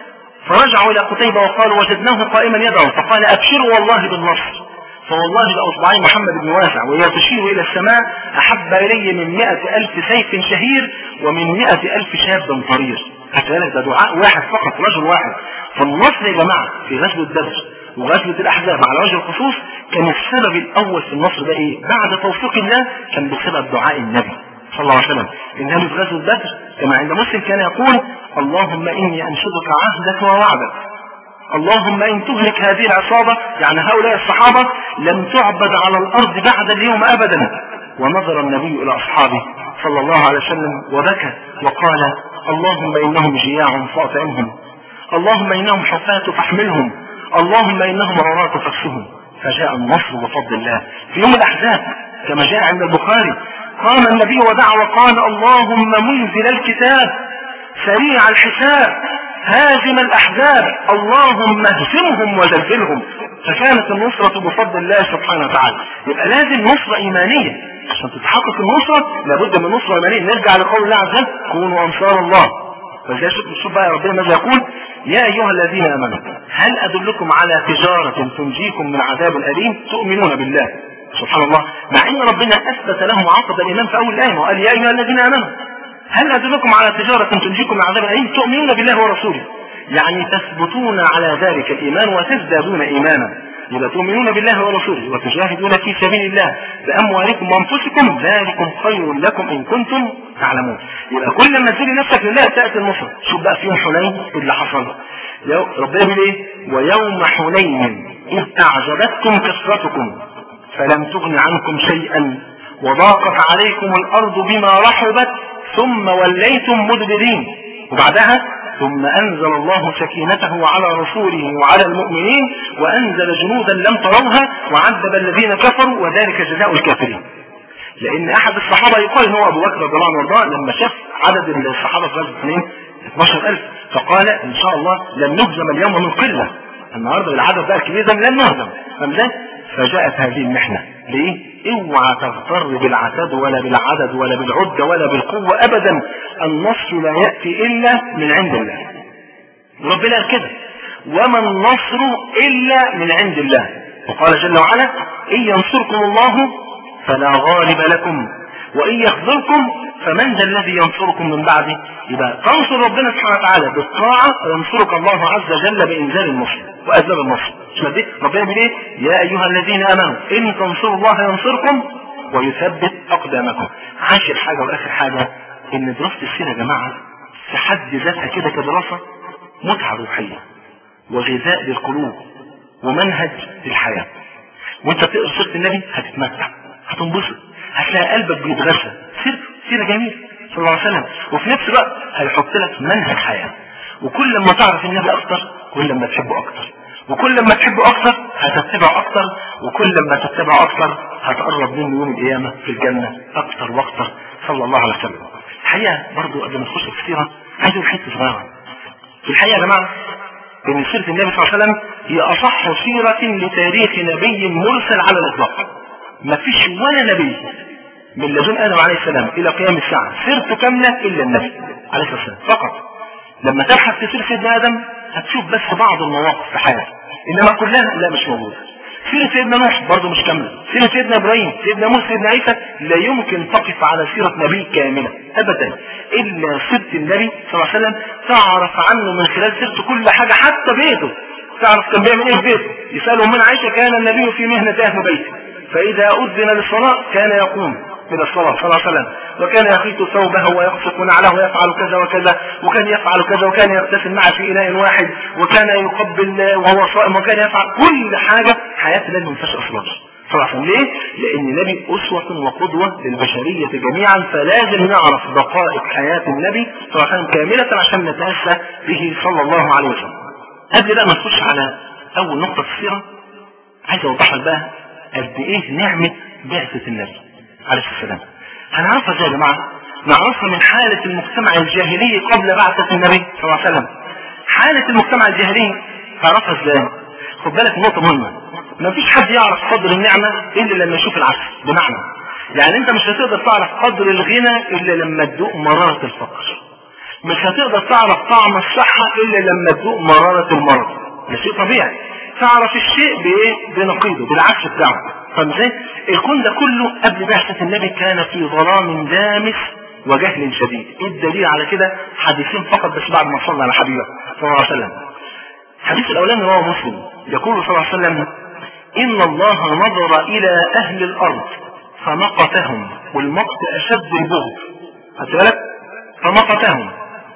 فرجعوا إلى قتيبة وقالوا وجدناه قائما يدعو فقال أبشروا والله بالنصر فوالله لأصبعي محمد بن واسع وهي تشير إلى السماء أحب إلي من مئة ألف سيف شهير ومن مئة ألف شاب طرير خدت بالك ده دعاء واحد فقط رجل واحد فالنصر يا جماعة في غزوة بدر وغزوة الأحزاب على وجه الخصوص كان السبب الأول في النصر ده إيه؟ بعد توفيق الله كان بسبب دعاء النبي صلى الله عليه وسلم النبي في غزوة بدر كما عند مسلم كان يقول اللهم إني أنشدك عهدك ووعدك اللهم إن تهلك هذه العصابة يعني هؤلاء الصحابة لم تعبد على الأرض بعد اليوم أبدا ونظر النبي إلى أصحابه صلى الله عليه وسلم وبكى وقال اللهم إنهم جياع فاطعمهم اللهم إنهم حفاة فاحملهم اللهم إنهم عراة فاكسهم فجاء النصر بفضل الله في يوم الأحزاب كما جاء عند البخاري قام النبي ودعا وقال اللهم منزل الكتاب سريع الحساب هازم الأحزاب اللهم اهزمهم وزلزلهم فكانت النصرة بفضل الله سبحانه وتعالى يبقى لازم نصرة إيمانية عشان تتحقق النصرة لابد من نصرة إيمانية نرجع لقول الله عز وجل كونوا أنصار الله فزي شوف بقى ربنا ماذا يقول يا أيها الذين آمنوا هل أدلكم على تجارة تنجيكم من عذاب أليم تؤمنون بالله سبحان الله مع ان ربنا اثبت لهم عقد الايمان في اول الايه وقال يا ايها الذين امنوا هل ادلكم على تجاره تنجيكم من عذاب اليم تؤمنون بالله ورسوله يعني تثبتون على ذلك الإيمان وتزدادون إيمانا يبقى تؤمنون بالله ورسوله وتجاهدون في سبيل الله بأموالكم وأنفسكم ذلكم خير لكم إن كنتم تعلمون يبقى كل ما تزيد نفسك لله تأتي النصر شوف بقى في يوم حنين اللي حصل يو- ربنا يقول ايه ويوم حنين إذ أعجبتكم كثرتكم فلم تغن عنكم شيئا وضاقت عليكم الأرض بما رحبت ثم وليتم مدبرين وبعدها ثم أنزل الله سكينته على رسوله وعلى المؤمنين وأنزل جنودا لم تروها وعذب الذين كفروا وذلك جزاء الكافرين لأن أحد الصحابة يقال إن هو أبو بكر رضي الله عنه وارضاه لما شاف عدد الصحابة في غزوة حنين 12000 فقال إن شاء الله لن نهزم اليوم من قلة النهارده بالعدد بقى الكبير ده لن نهزم فاهم ازاي؟ فجاءت هذه المحنة ليه؟ اوعى تغتر بالعتاد ولا بالعدد ولا بالعدة ولا بالقوة أبدا النصر لا يأتي إلا من عند الله وربنا قال كده وما النصر إلا من عند الله وقال جل وعلا إن ينصركم الله فلا غالب لكم وإن يخذلكم فمن ذا الذي ينصركم من بعده يبقى تنصر ربنا سبحانه وتعالى بالطاعة وينصرك الله عز وجل بإنزال النصر وأسباب النصر شوف دي ربنا بيقول إيه يا أيها الذين آمنوا إن تنصروا الله ينصركم ويثبت أقدامكم عاشر حاجة وآخر حاجة إن دراسة السيرة يا جماعة في حد ذاتها كده كدراسة متعة روحية وغذاء للقلوب ومنهج للحياة وانت بتقرا سيرة النبي هتتمتع هتنبسط هتلاقي قلبك بيتغذى سيرة سيرة جميلة صلى الله عليه وسلم وفي نفس الوقت هيحط لك منهج حياة وكل ما تعرف النبي أكتر كل ما تحبه أكتر وكل ما تحبه أكتر هتتبعه أكتر وكل ما تتبعه أكتر هتقرب منه يوم القيامة في الجنة أكتر وأكتر صلى الله عليه وسلم الحقيقة برضو قبل ما نخش في السيرة عايز أقول حتة صغيرة في الحقيقة يا جماعة ان سيرة النبي صلى الله عليه وسلم هي اصح سيرة لتاريخ نبي مرسل على الاطلاق ما فيش ولا نبي من لدن ادم عليه السلام الى قيام الساعة سيرته كاملة الا النبي عليه الصلاة والسلام فقط لما تبحث في سيرة سيدنا ادم هتشوف بس بعض المواقف في حياته انما كلها لا مش موجودة سيرة سيدنا نوح برضه مش كاملة سيرة سيدنا ابراهيم سيدنا موسى سيدنا عيسى لا يمكن تقف على سيرة نبي كاملة ابدا الا سيرة النبي صلى الله عليه وسلم تعرف عنه من خلال سيرته كل حاجة حتى بيته تعرف كان بيعمل ايه في بيته يسألهم من عائشة كان النبي في مهنة اهل بيته فاذا اذن للصلاة كان يقوم من الصلاة صلى الله عليه وسلم وكان يخيط ثوبه ويقصف نعله ويفعل كذا وكذا وكان يفعل كذا وكان يغتسل معه في إناء واحد وكان يقبل وهو صائم وكان يفعل كل حاجة حياة النبي ما فيهاش أسرار صلى الله عليه وسلم ليه؟ لأن النبي أسوة وقدوة للبشرية جميعا فلازم نعرف دقائق حياة النبي صلى الله عليه وسلم كاملة عشان نتأسى به صلى الله عليه وسلم قبل بقى ما نخش على أول نقطة في السيرة عايز أوضح لك بقى قد إيه نعمة بعثة النبي عليه السلام هنعرفها ازاي يا جماعة نعرفها من حالة المجتمع الجاهلي قبل بعثة النبي صلى الله عليه وسلم حالة المجتمع الجاهلي تعرفها ازاي خد بالك نقطة مهمة ما فيش حد يعرف قدر النعمة إلا لما يشوف العكس بمعنى يعني انت مش هتقدر تعرف قدر الغنى إلا لما تدوق مرارة الفقر مش هتقدر تعرف طعم الصحة إلا لما تدوق مرارة المرض ده شيء طبيعي تعرف الشيء بايه بنقيضه بالعكس بتاعه فاهم ازاي الكون ده كله قبل بعثة النبي كان في ظلام دامس وجهل شديد ايه الدليل على كده حديثين فقط بس بعد ما صلى على حبيبه صلى الله عليه وسلم الحديث الاولاني رواه مسلم يقول صلى الله عليه وسلم ان الله نظر الى اهل الارض فمقتهم والمقت اشد البغض خدت بالك فمقتهم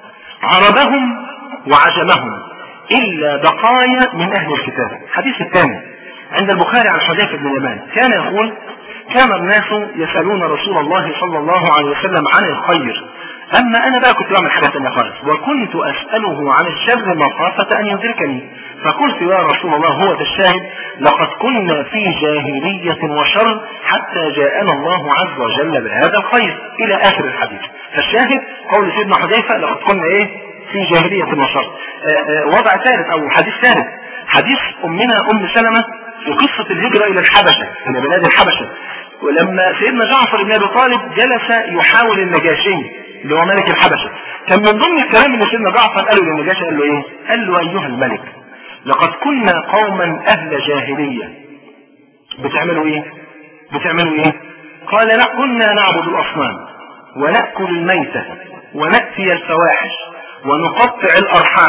عربهم وعجمهم إلا بقايا من أهل الكتاب الحديث الثاني عند البخاري عن حذيفة بن اليمان كان يقول كان الناس يسألون رسول الله صلى الله عليه وسلم عن الخير أما أنا بقى كنت بعمل حاجة ثانية خالص وكنت أسأله عن الشر مخافة أن يدركني فقلت يا رسول الله هو ده الشاهد لقد كنا في جاهلية وشر حتى جاءنا الله عز وجل بهذا الخير إلى آخر الحديث فالشاهد قول سيدنا حذيفة لقد كنا إيه في جاهلية وشر وضع ثالث أو حديث ثالث حديث أمنا أم سلمة في قصة الهجرة إلى الحبشة إلى بلاد الحبشة ولما سيدنا جعفر بن أبي طالب جلس يحاول النجاشي اللي هو ملك الحبشة كان من ضمن الكلام اللي سيدنا جعفر قاله للنجاشي قال له إيه؟ قال له أيها الملك لقد كنا قوما أهل جاهلية بتعملوا إيه؟ بتعملوا إيه؟ قال لا كنا نعبد الأصنام ونأكل الميتة ونأتي الفواحش ونقطع الأرحام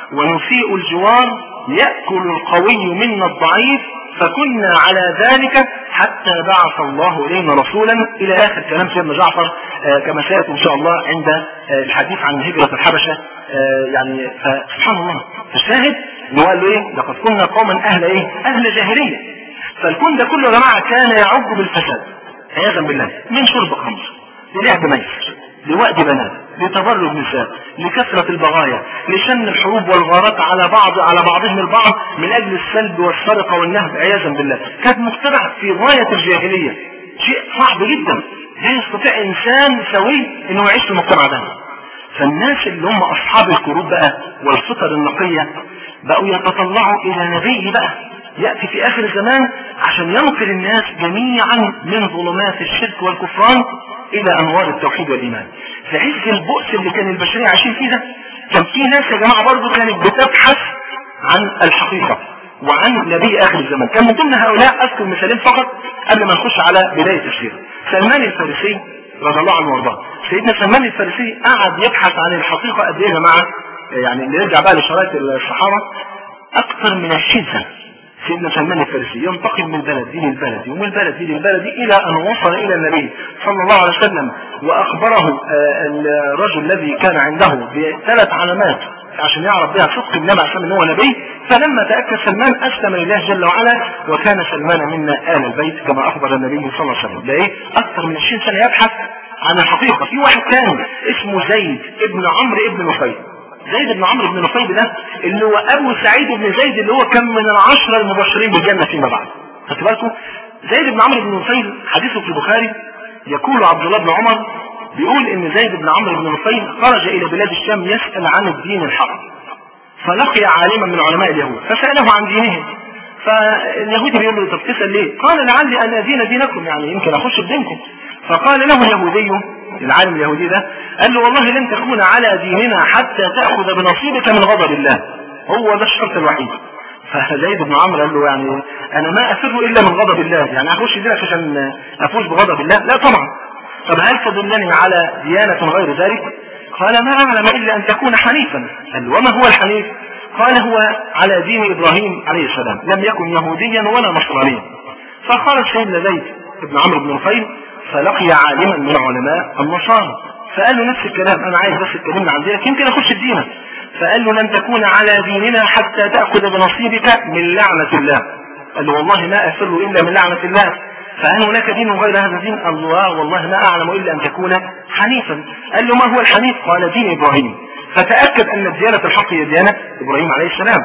ونسيء الجوار يأكل القوي منا الضعيف فكنا على ذلك حتى بعث الله إلينا رسولا إلى آخر كلام سيدنا جعفر آه كما سيأتي إن شاء الله عند آه الحديث عن هجرة الحبشة آه يعني فسبحان الله فالشاهد إنه قال له إيه لقد كنا قوما أهل إيه أهل جاهلية فالكون ده كله يا جماعة كان يعج بالفساد عياذا بالله من شرب خمر للعب ميسر لوأد بنات لتبرج نساء لكثرة البغايا لشن الحروب والغارات على بعض على بعضهم البعض من أجل السلب والسرقة والنهب عياذا بالله كانت مجتمع في غاية الجاهلية شيء صعب جدا لا يستطيع إنسان سوي إنه يعيش في المجتمع ده فالناس اللي هم أصحاب القلوب بقى والفطر النقية بقوا يتطلعوا إلى نبي بقى يأتي في آخر الزمان عشان ينقل الناس جميعا من ظلمات الشرك والكفران إلى أنوار التوحيد والإيمان في عز البؤس اللي كان البشرية عايشين فيه ده كان في ناس يا جماعة برضه كانت بتبحث عن الحقيقة وعن نبي آخر الزمان كان من ضمن هؤلاء أذكر مثالين فقط قبل ما نخش على بداية السيرة سلمان الفارسي رضي الله عنه وارضاه سيدنا سلمان الفارسي قعد يبحث عن الحقيقة قد ايه يا جماعة يعني نرجع بقى لشرايط الصحابة أكثر من 20 سنة سيدنا سلمان الفارسي ينتقل من بلد دين البلد ومن البلد دين البلد إلى أن وصل إلى النبي صلى الله عليه وسلم وأخبره الرجل الذي كان عنده بثلاث علامات عشان يعرف بها صدق النبي عليه الصلاة هو نبي فلما تأكد سلمان أسلم لله جل وعلا وكان سلمان منا آل البيت كما أخبر النبي صلى الله عليه وسلم ده إيه أكثر من 20 سنة يبحث عن الحقيقة في واحد ثاني اسمه زيد ابن عمرو ابن نفيل زيد بن عمرو بن نفيل ده اللي هو ابو سعيد بن زيد اللي هو كان من العشرة المبشرين بالجنة فيما بعد خدت بالكم زيد بن عمرو بن نفيل حديثه في البخاري يقول عبد الله بن عمر بيقول ان زيد بن عمرو بن نفيل خرج الى بلاد الشام يسأل عن الدين الحق فلقي عالما من علماء اليهود فسأله عن دينهم فاليهودي بيقول له طب تسأل ليه قال لعلي ان ادين دينكم يعني يمكن اخش بدينكم فقال له اليهودي العالم اليهودي ده قال له والله لن تكون على ديننا حتى تأخذ بنصيبك من غضب الله هو ده الشرط الوحيد فزيد بن عمرو قال له يعني انا ما افر الا من غضب الله يعني اخش دينك عشان افوز بغضب الله لا طبعا طب هل تدلني على ديانة غير ذلك قال ما اعلم الا ان تكون حنيفا قال وما هو الحنيف قال هو على دين ابراهيم عليه السلام لم يكن يهوديا ولا نصرانيا فقال سيدنا زيد بن عمرو بن نفيل فلقي عالما من علماء النصارى فقال له نفس الكلام انا عايز بس تكلمنا عن دينك يمكن اخش الدين فقال له لن تكون على ديننا حتى تأخذ بنصيبك من لعنة الله قال له والله ما أفر إلا من لعنة الله فهل هناك دين غير هذا الدين الله والله ما أعلم إلا أن تكون حنيفا قال له ما هو الحنيف قال دين إبراهيم فتأكد أن الديانة الحق هي ديانة إبراهيم عليه السلام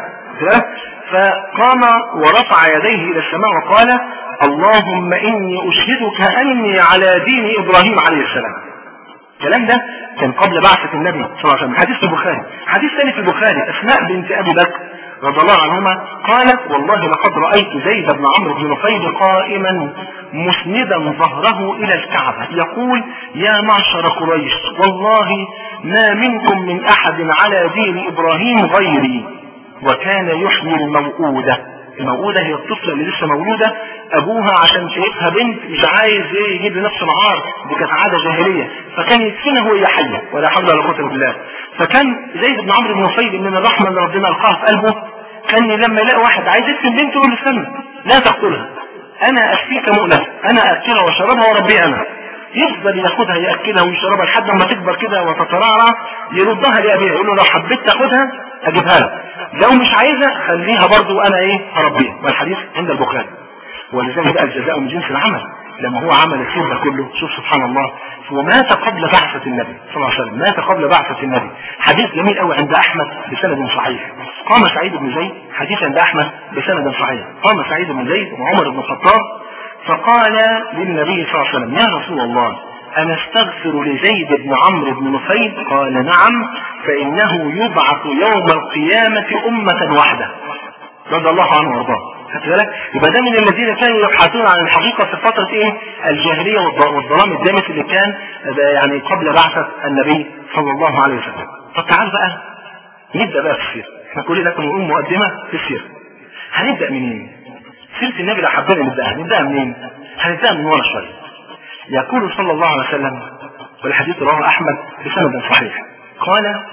فقام ورفع يديه إلى السماء وقال اللهم إني أشهدك أني على دين إبراهيم عليه السلام الكلام ده كان قبل بعثة النبي صلى الله عليه وسلم حديث في البخاري حديث ثاني في البخاري أسماء بنت أبي بكر رضي الله عنهما قالت والله لقد رأيت زيد بن عمرو بن نفيل قائما مسندا ظهره إلى الكعبة يقول يا معشر قريش والله ما منكم من أحد على دين إبراهيم غيري وكان يحيي الموؤودة الموؤودة هي الطفلة اللي لسه مولودة أبوها عشان شايفها بنت مش عايز إيه يجيب لنفسه معار دي كانت عادة جاهلية فكان يدفنها وهي حية ولا حول ولا قوة إلا بالله فكان زيد بن عمرو بن نفيل من الرحمة اللي ربنا ألقاها في قلبه كان لما يلاقي واحد عايز يدفن بنته يقول له استنى لا تقتلها أنا أشفيك مؤنة أنا أكلها وأشربها وربي أنا يفضل ياخدها ياكلها ويشربها لحد ما تكبر كده وتترعرع يردها لابيها يقول له لو حبيت تاخدها اجيبها لك لو مش عايزها خليها برضو انا ايه هربيها والحديث عند البخاري ولذلك بقى الجزاء من جنس العمل لما هو عمل السر ده كله شوف سبحان الله ومات قبل بعثة النبي صلى الله عليه وسلم مات قبل بعثة النبي حديث جميل قوي عند أحمد بسند صحيح قام سعيد بن زيد حديث عند أحمد بسند صحيح قام سعيد بن زيد وعمر بن الخطاب فقال للنبي صلى الله عليه وسلم يا رسول الله أنا استغفر لزيد بن عمرو بن نفيل قال نعم فإنه يبعث يوم القيامة أمة واحدة رضي الله عنه وارضاه خدت بالك يبقى ده من الذين كانوا يبحثون عن الحقيقة في فترة ايه الجاهلية والظلام الدامس اللي كان يعني قبل بعثة النبي صلى الله عليه وسلم طب تعال بقى نبدأ بقى في السيرة احنا كلنا كنا نقول مقدمة في السيرة هنبدأ منين سيرة النبي لو حبينا نبدأها نبدأها منين هنبدأها من ورا شوية يقول صلى الله عليه وسلم والحديث رواه أحمد بسند صحيح قال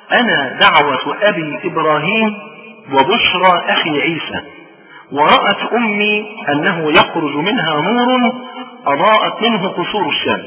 أنا دعوة أبي إبراهيم وبشرى أخي عيسى ورأت أمي أنه يخرج منها نور أضاءت منه قصور الشام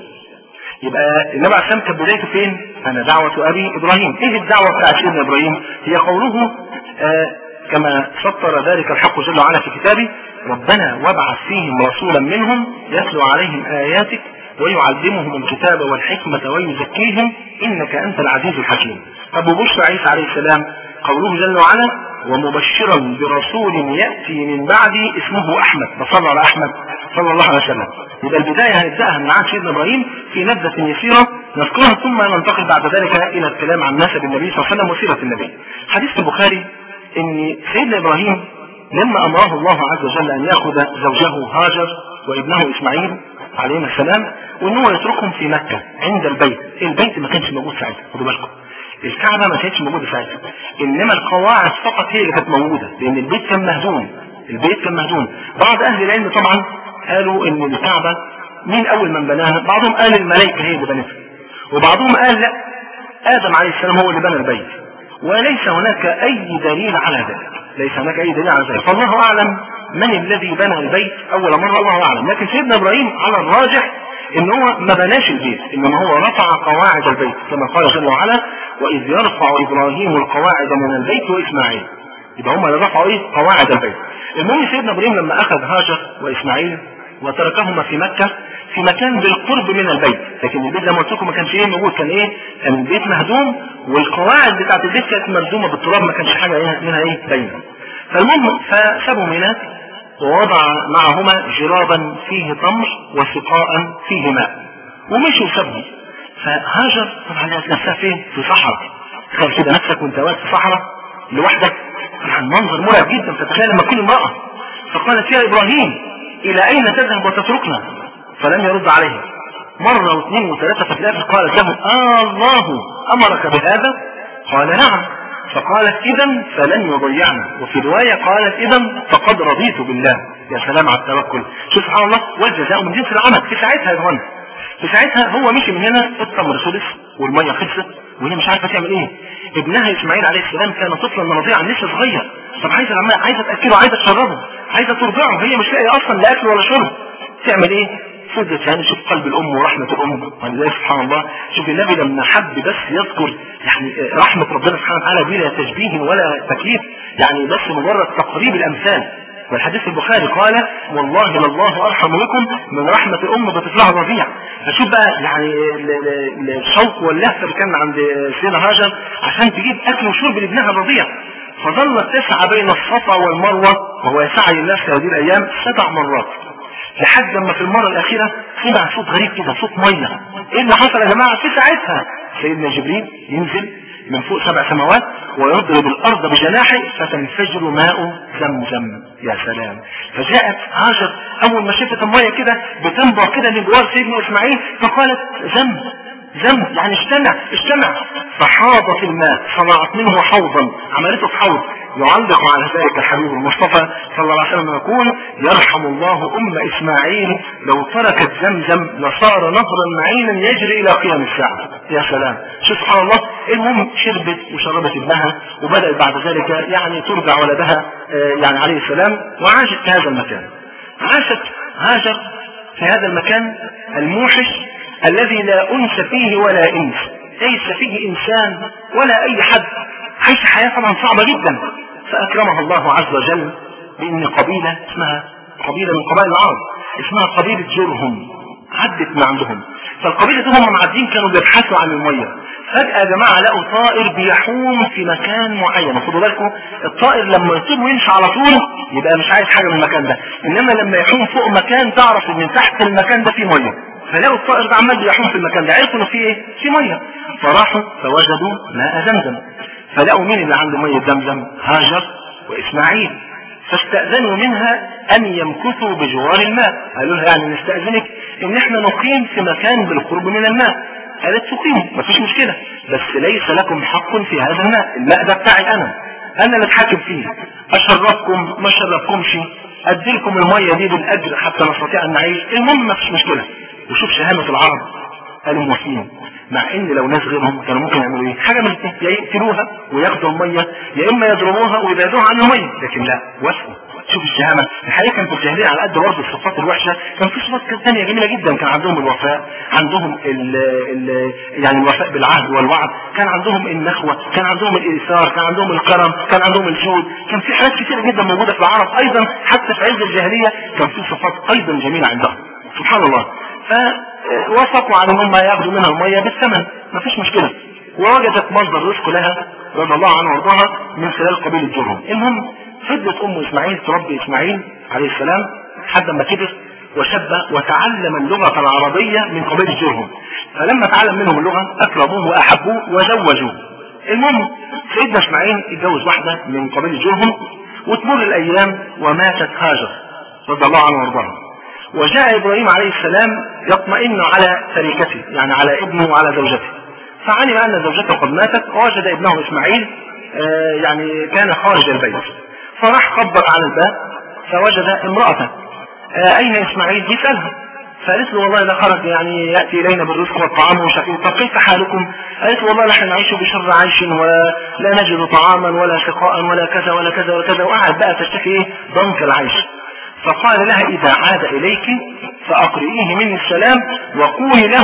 يبقى النبي عليه السلام كانت بدايته فين؟ أنا دعوة أبي إبراهيم إيه الدعوة بتاعت سيدنا إبراهيم؟ هي قوله آه كما سطر ذلك الحق جل وعلا في كتابه ربنا وابعث فيهم رسولا منهم يتلو عليهم آياتك ويعلمهم الكتاب والحكمة ويزكيهم إنك أنت العزيز الحكيم أبو بشر عيسى عليه السلام قوله جل وعلا ومبشرا برسول يأتي من بعدي اسمه أحمد فصلى على أحمد صلى الله عليه وسلم يبقى البداية هنبدأها من عهد سيدنا إبراهيم في نبذة يسيرة نذكرها ثم ننتقل بعد ذلك إلى الكلام عن نسب النبي صلى الله عليه وسلم وسيرة النبي حديث البخاري ان سيدنا ابراهيم لما امره الله عز وجل ان ياخذ زوجه هاجر وابنه اسماعيل عليهما السلام وان هو يتركهم في مكه عند البيت البيت ما كانش موجود ساعتها خدوا بالكم الكعبه ما كانتش موجوده ساعتها انما القواعد فقط هي اللي كانت موجوده لان البيت كان مهدوم البيت كان مهدوم بعض اهل العلم طبعا قالوا ان الكعبه مين اول من بناها بعضهم قال الملائكه هي اللي بنتها وبعضهم قال لا ادم عليه السلام هو اللي بنى البيت وليس هناك أي دليل على ذلك ليس هناك أي دليل على ذلك فالله أعلم من الذي بنى البيت أول مرة الله أعلم لكن سيدنا إبراهيم على الراجح إن هو ما بناش البيت إنما هو رفع قواعد البيت كما قال جل وعلا وإذ يرفع إبراهيم القواعد من البيت وإسماعيل يبقى هم اللي رفعوا إيه قواعد البيت المهم سيدنا إبراهيم لما أخذ هاجر وإسماعيل وتركهما في مكة في مكان بالقرب من البيت لكن البيت زي ما قلت لكم ما كانش ايه موجود كان ايه كان البيت مهدوم والقواعد بتاعت البيت كانت مردومه بالتراب ما كانش حاجه إيه منها ايه باينه فالمهم فسابوا هناك ووضع معهما جرابا فيه تمر وسقاء فيه ماء ومشوا سابهم فهاجر طبعا لقت نفسها فين؟ في صحراء تخيل كده نفسك وانت واقف في صحراء لوحدك يعني منظر مرعب جدا تتخيل لما تكون امراه فقالت يا ابراهيم الى اين تذهب وتتركنا؟ فلم يرد عليها مرة واثنين وثلاثة في الآخر قالت له آه الله أمرك بهذا قال نعم فقالت إذا فلن يضيعنا وفي رواية قالت إذا فقد رضيت بالله يا سلام على التوكل شوف سبحان الله والجزاء من جنس العمل في ساعتها يا اخوان في ساعتها هو مشي من هنا التمر خلص والمية خلصت وهي مش عارفة تعمل ايه ابنها اسماعيل عليه السلام كان طفلا رضيعا لسه صغير طب عايزة العمال عايزة تأكله عايزة تشربه عايزة ترضعه هي مش لاقية اصلا لا اكل ولا شرب تعمل ايه فضلت يعني شوف قلب الام ورحمة الام ولذلك سبحان الله شوف النبي لما حب بس يذكر يعني رحمة ربنا سبحانه وتعالى بلا تشبيه ولا تكليف يعني بس مجرد تقريب الامثال والحديث البخاري قال والله لله ارحم بكم من رحمة الام بطفلها الرضيع فشوف بقى يعني الشوق واللهفة اللي كان عند سيدنا هاجر عشان تجيب اكل وشرب لابنها الرضيع فظلت تسعى بين الصفا والمروة وهو يسعى الناس في هذه الايام سبع مرات لحد لما في المرة الأخيرة سمع صوت غريب كده صوت مية إيه اللي حصل يا جماعة في ساعتها سيدنا جبريل ينزل من فوق سبع سماوات ويضرب الأرض بجناحه فتنفجر ماء زمزم يا سلام فجاءت هاجر أول ما شافت المية كده بتنبع كده من جوار سيدنا إسماعيل فقالت زم زم يعني اجتمع اجتمع فحاضت الماء صنعت منه حوضا عملته في حوض يعلق على ذلك الحبيب المصطفى صلى الله عليه وسلم يقول يرحم الله أم إسماعيل لو تركت زمزم لصار نهرا معينا يجري إلى قيام الساعة يا سلام شوف سبحان الله المهم شربت وشربت ابنها وبدأت بعد ذلك يعني ترضع ولدها يعني عليه السلام وعاشت في هذا المكان عاشت هاجر في هذا المكان الموحش الذي لا أنس فيه ولا إنس ليس فيه إنسان ولا أي حد عايش حياة طبعا صعبة جدا فأكرمها الله عز وجل بأن قبيلة اسمها قبيلة من قبائل العرب اسمها قبيلة جرهم عدت من عندهم فالقبيلة دي هم معدين كانوا بيبحثوا عن المية فجأة يا جماعة لقوا طائر بيحوم في مكان معين خدوا بالكم الطائر لما يطير ويمشي على طول يبقى مش عايز حاجة من المكان ده إنما لما يحوم فوق مكان تعرف إن من تحت المكان ده فيه مية فلقوا الطائر ده عمال بيحوم في المكان ده عرفوا إنه فيه إيه؟ فيه مية فراحوا فوجدوا ماء زمزم فلقوا مين اللي عنده مية زمزم هاجر وإسماعيل فاستأذنوا منها أن يمكثوا بجوار الماء قالوا لها يعني نستأذنك إن إحنا نقيم في مكان بالقرب من الماء قالت تقيموا مفيش مشكلة بس ليس لكم حق في هذا الماء الماء ده بتاعي أنا أنا اللي اتحكم فيه أشربكم ما شربكمش أديلكم المية دي بالأجر حتى نستطيع أن نعيش المهم مفيش مشكلة وشوف شهامة العرب قالوا موافقين مع ان لو ناس غيرهم كانوا ممكن يعملوا ايه حاجه من الاثنين يا يقتلوها وياخدوا الميه يا اما يضربوها ويبعدوها عن الميه لكن لا وافقوا شوف الشهامة الحقيقة كانت الجاهلية على قد برضه الصفات الوحشة كان في صفات ثانية جميلة جدا كان عندهم الوفاء عندهم ال ال يعني الوفاء بالعهد والوعد كان عندهم النخوة كان عندهم الإيثار كان عندهم الكرم كان عندهم الجود كان في حاجات كثيرة جدا موجودة في العرب أيضا حتى في عز الجاهلية كان في صفات أيضا جميلة عندهم سبحان الله فوافقوا على انهم ياخذوا منها المية بالثمن ما فيش مشكلة ووجدت مصدر رزق لها رضي الله عنها وارضاها من خلال قبيلة جرهم المهم فضلت ام اسماعيل تربي اسماعيل عليه السلام لحد ما كبر وشب وتعلم اللغة العربية من قبيلة جرهم فلما تعلم منهم اللغة أكرموه وأحبوه وزوجوه المهم سيدنا اسماعيل اتجوز واحدة من قبيلة جرهم وتمر الأيام وماتت هاجر رضي الله عنه وارضاها وجاء إبراهيم عليه السلام يطمئن على تركته يعني على ابنه وعلى زوجته فعلم أن زوجته قد ماتت ووجد ابنه إسماعيل آه يعني كان خارج البيت فراح خبط على الباب فوجد امرأته آه أين إسماعيل يسألها فقالت له والله لا خرج يعني يأتي إلينا بالرزق والطعام ومش عارف طب كيف حالكم؟ قالت له والله نحن نعيش بشر عيش ولا نجد طعاما ولا سقاء ولا كذا ولا كذا ولا كذا وقعد بقى تشتكي ايه ضنك العيش فقال لها إذا عاد إليك فأقرئيه مني السلام وقولي له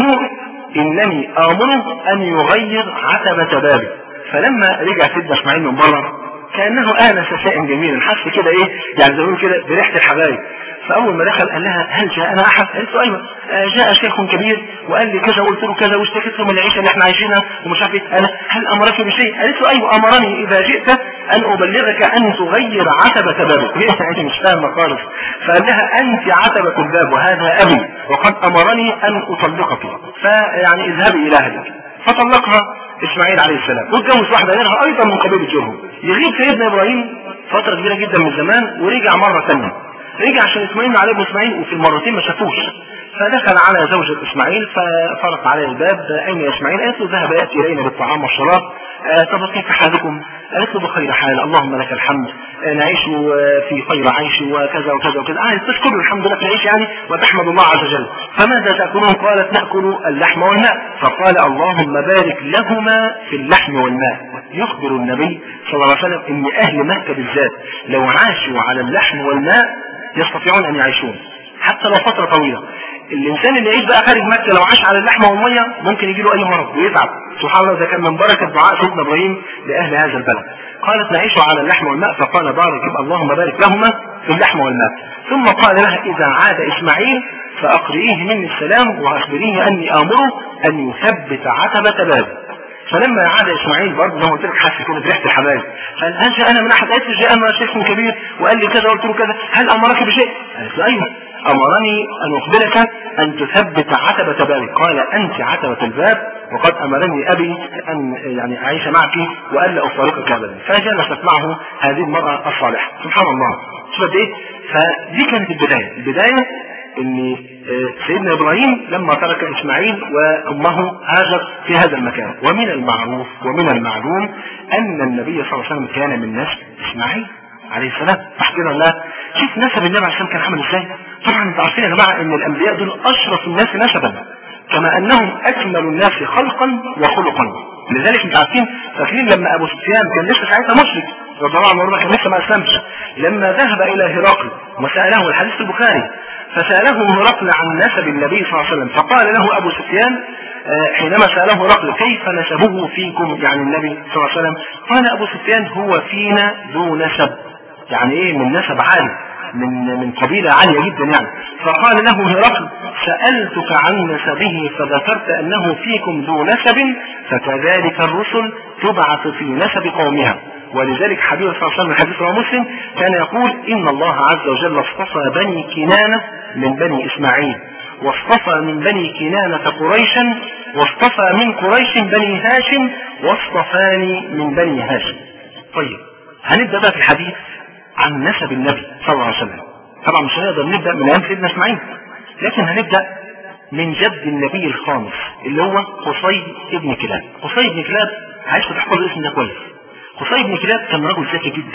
إنني آمره أن يغير عتبة بابي فلما رجع سيدنا إسماعيل من بره كأنه آنس شيئا جميلا حس كده إيه يعني زي كده بريحة الحبايب فأول ما دخل قال لها هل جاءنا أحد؟ قالت له أيوه جاء شيخ كبير وقال لي كذا وقلت له كذا واشتكيت له من العيشة اللي احنا عايشينها ومش عارف ايه أنا هل أمرك بشيء؟ قالت له أيوه أمرني إذا جئت أن أبلغك أن تغير عتبة بابك هي يعني مش فاهمة خالص فقال لها أنت عتبة الباب وهذا أبي وقد أمرني أن أطلقك فيعني اذهبي إلى أهلك فطلقها إسماعيل عليه السلام واتجوز واحدة غيرها أيضا من قبيلة جرهم يغيب سيدنا إبراهيم فترة كبيرة جدا من زمان ورجع مرة ثانية رجع عشان يطمئن عليه ابن إسماعيل وفي المرتين ما شافوش فدخل على زوجة إسماعيل ففرق عليه الباب أين يا إسماعيل قالت له ذهب يأتي إلينا بالطعام والشراب آه طب كيف حالكم قالت له بخير حال اللهم لك الحمد آه نعيش في خير عيش وكذا وكذا وكذا آه تشكر الحمد لله في العيش يعني وتحمد الله عز وجل فماذا تأكلون قالت نأكل اللحم والماء فقال اللهم بارك لهما في اللحم والماء يخبر النبي صلى الله عليه وسلم ان اهل مكة بالذات لو عاشوا على اللحم والماء يستطيعون ان يعيشون حتى لو فترة طويلة الانسان اللي يعيش بقى خارج مكة لو عاش على اللحمة والمية ممكن يجي له اي مرض ويتعب سبحان الله ده كان من بركة دعاء سيدنا ابراهيم لاهل هذا البلد قالت نعيش على اللحم والماء فقال بارك اللهم بارك لهما في اللحم والماء ثم قال لها اذا عاد اسماعيل فاقرئيه مني السلام واخبريه اني امره ان يثبت عتبة بابه فلما عاد اسماعيل برضه زي ما قلت لك حاسس كده بريحه الحبايب قال هل جاءنا من احد؟ قالت له جاءنا شيخ كبير وقال لي كذا قلت له كذا هل امرك بشيء؟ قالت له ايوه امرني ان اخبرك ان تثبت عتبه بابك قال انت عتبه الباب وقد امرني ابي ان يعني اعيش معك والا افارقك ابدا فجلست معه هذه المراه الصالحه سبحان الله شوف ايه فدي كانت البدايه البدايه ان سيدنا ابراهيم لما ترك اسماعيل وامه هاجر في هذا المكان ومن المعروف ومن المعلوم ان النبي صلى الله عليه وسلم كان من نسل اسماعيل عليه السلام تحقيرا الله شوف نسب النبي عليه السلام كان عامل ازاي طبعا انتوا عارفين يا جماعه ان الانبياء دول اشرف الناس نسبا كما انهم اكمل الناس خلقا وخلقا لذلك انتوا عارفين فاكرين لما ابو سفيان كان لسه ساعتها مشرك رضي الله عنه كان لسه ما اسلمش لما ذهب الى هرقل وساله الحديث في البخاري فساله هرقل عن نسب النبي صلى الله عليه وسلم فقال له ابو سفيان حينما ساله هرقل كيف نسبه فيكم يعني النبي صلى الله عليه وسلم قال ابو سفيان هو فينا ذو نسب يعني ايه من نسب عالي من من قبيلة عالية جدا يعني فقال له هرقل سألتك عن نسبه فذكرت أنه فيكم ذو نسب فكذلك الرسل تبعث في نسب قومها ولذلك حبيب صلى الله عليه وسلم حديث رواه مسلم كان يقول إن الله عز وجل اصطفى بني كنانة من بني إسماعيل واصطفى من بني كنانة قريشا واصطفى من قريش بني هاشم واصطفاني من بني هاشم طيب هنبدأ بقى في الحديث عن نسب النبي صلى الله عليه وسلم طبعا مش هنقدر نبدأ من أيام سيدنا إسماعيل لكن هنبدأ من جد النبي الخامس اللي هو قصي ابن كلاب قصي ابن كلاب عايز تحفظ الاسم ده كويس قصي بن كلاب كان رجل ذكي جدا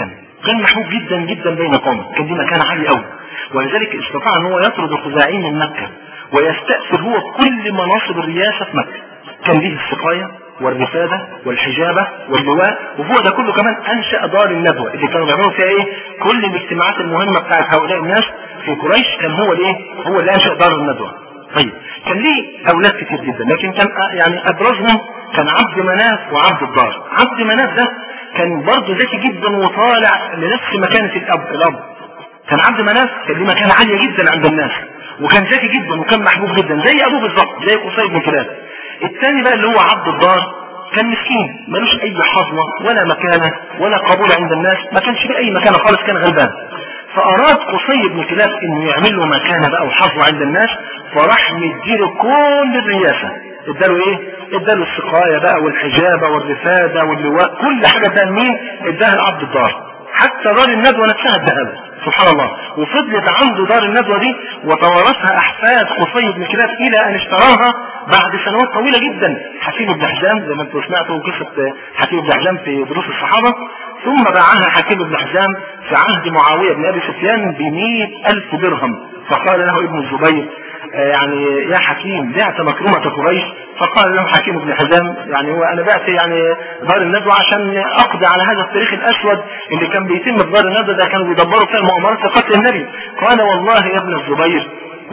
كان محبوب جدا جدا بين قومه كان دي مكان عالي قوي ولذلك استطاع ان هو يطرد الخزاعين من مكة ويستأثر هو كل مناصب الرياسة في مكة كان ليه السقاية والرفادة والحجابة واللواء وفوق ده كله كمان أنشأ دار الندوة اللي كانوا بيعملوا فيها إيه كل الاجتماعات المهمة بتاعت هؤلاء الناس في قريش كان هو الإيه هو اللي أنشأ دار الندوة طيب كان ليه أولاد كتير جدا لكن كان يعني أبرزهم كان عبد مناف وعبد الدار عبد مناف ده كان برضه ذكي جدا وطالع لنفس مكانة الأب الأب كان عبد مناف كان ليه مكانة عالية جدا عند الناس وكان ذكي جدا وكان محبوب جدا زي أبوه بالظبط زي قصي بن كلاب الثاني بقى اللي هو عبد الدار كان مسكين ملوش أي حظوة ولا مكانة ولا قبول عند الناس ما كانش له أي مكانة خالص كان غلبان فأراد قصي بن كلاب إنه يعمل له مكانة بقى وحظوة عند الناس فراح مديله كل الرياسة اداله ايه اداله السقاية بقى والحجابة والرفادة واللواء كل حاجة ده مين اداها لعبد الدار حتى دار الندوة نفسها اداها له سبحان الله وفضلت عنده دار الندوة دي وتوارثها احفاد قصي بن كلاب الى ان اشتراها بعد سنوات طويلة جدا حكيم بن حزام زي ما انتم سمعتوا قصة حكيم بن حزام في دروس الصحابة ثم باعها حكيم بن حزام في عهد معاوية بن ابي سفيان بمئة الف درهم فقال له ابن الزبير يعني يا حكيم بعت مكرمة قريش فقال له حكيم بن حزام يعني هو انا بعت يعني دار الندوة عشان اقضي على هذا التاريخ الاسود اللي كان بيتم في دار الندوة ده كانوا بيدبروا فيها المؤامرات لقتل النبي قال والله يا ابن الزبير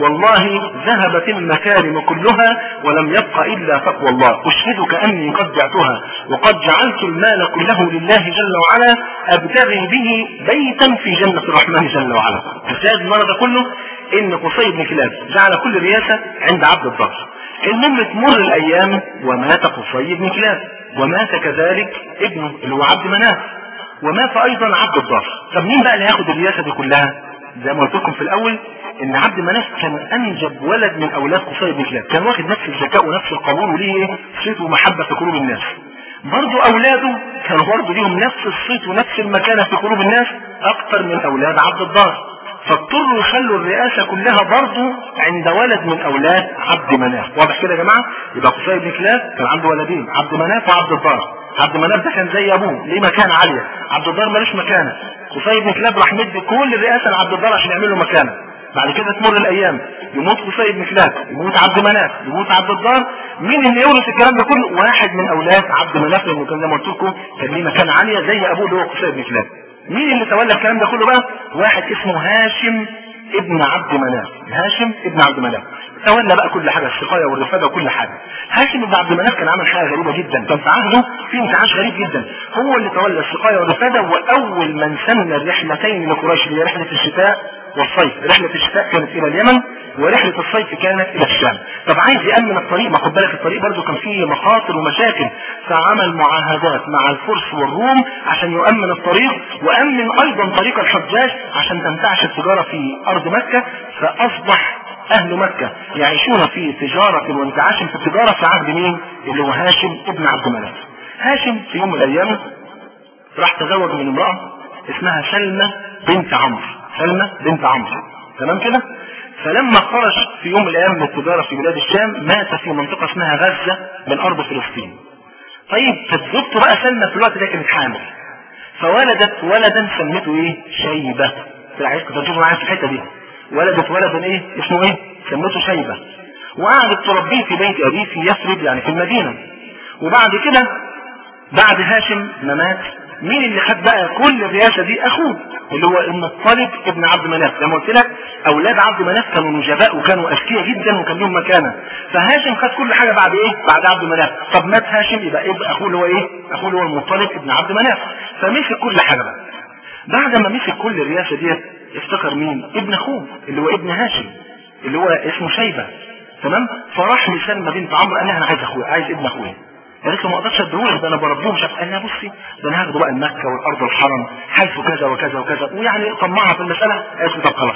والله ذهبت المكارم كلها ولم يبق إلا تقوى الله أشهدك أني قد بعتها وقد جعلت المال كله لله جل وعلا أبتغي به بيتا في جنة الرحمن جل وعلا الشاهد المرة كله إن قصي بن كلاب جعل كل رياسة عند عبد الدار المهم تمر الأيام ومات قصي بن كلاب ومات كذلك ابنه اللي هو عبد مناف ومات أيضا عبد الدار طب مين بقى اللي هياخد الرياسة دي كلها زي ما قلت لكم في الأول ان عبد مناف كان انجب ولد من اولاد قصي بن كلاب كان واخد نفس الذكاء ونفس القبول وليه ايه صيت ومحبه في قلوب الناس برضو اولاده كانوا برضو ليهم نفس الصيت ونفس المكانه في قلوب الناس اكتر من اولاد عبد الدار فاضطروا يخلوا الرئاسة كلها برضو عند ولد من أولاد عبد مناف واضح كده يا جماعة يبقى قصي بن كلاب كان عنده ولدين عبد مناف وعبد الدار عبد مناف ده كان زي أبوه ليه مكانة عالية عبد الدار مالوش مكانة قصي بن كلاب راح مدي كل الرئاسة لعبد الدار عشان يعمل له مكانة بعد كده تمر الايام يموت قصي بن كلاب يموت عبد مناف يموت عبد الدار مين اللي يورث الكلام ده كله واحد من اولاد عبد مناف لانه كان زي ما قلت لكم كان ليه مكانه عاليه زي ابوه اللي هو قصي بن كلاب مين اللي تولى الكلام ده كله بقى واحد اسمه هاشم ابن عبد مناف هاشم ابن عبد مناف تولى بقى كل حاجه السقايه والرفاده وكل حاجه هاشم ابن عبد مناف كان عامل حاجه غريبه جدا كان في عهده في انتعاش غريب جدا هو اللي تولى السقايه والرفاده واول من سن الرحلتين لقريش اللي هي رحله الشتاء والصيف رحلة الشتاء كانت إلى اليمن ورحلة الصيف كانت إلى الشام طب عايز يأمن الطريق ما خد بالك الطريق برضه كان فيه مخاطر ومشاكل فعمل معاهدات مع الفرس والروم عشان يؤمن الطريق وأمن أيضا طريق الحجاج عشان تنتعش التجارة في أرض مكة فأصبح أهل مكة يعيشون في تجارة وانتعاش في التجارة في عهد مين اللي هو هاشم ابن عبد مناف هاشم في يوم من الأيام راح تزوج من امرأة اسمها سلمى بنت عمرو سلمى بنت عمرو تمام كده فلما خرج في يوم من الايام من التجاره في بلاد الشام مات في منطقه اسمها غزه من ارض فلسطين طيب فزوجته بقى سلمى في الوقت ده كانت حامل فولدت ولدا سمته ايه شيبه في العيش كنت تشوفوا معايا في الحته دي ولدت ولدا ايه اسمه ايه سمته شيبه وقعدت تربيه في بيت ابيه في يثرب يعني في المدينه وبعد كده بعد هاشم ما مات مين اللي خد بقى كل الرئاسة دي اخوه اللي هو المطلب ابن عبد مناف زي ما قلت لك اولاد عبد مناف كانوا نجباء وكانوا اذكياء جدا وكان لهم مكانه فهاشم خد كل حاجه بعد ايه بعد عبد مناف طب مات هاشم يبقى ايه اخوه اللي هو ايه اخوه اللي هو المطلب ابن عبد مناف فمسك كل حاجه بقى بعد ما مسك كل الرئاسه ديت افتكر مين ابن اخوه اللي هو ابن هاشم اللي هو اسمه شيبه تمام فراح لسلمى بنت عمرو قال لها انا عايز اخويا عايز ابن اخويا قالت له ما اقدرش اديهولك ده انا بربيه مش عارف قال لها بصي ده انا هاخده بقى المكه والارض الحرم حيث كذا وكذا وكذا ويعني طمعها في المساله قالت له طب خلاص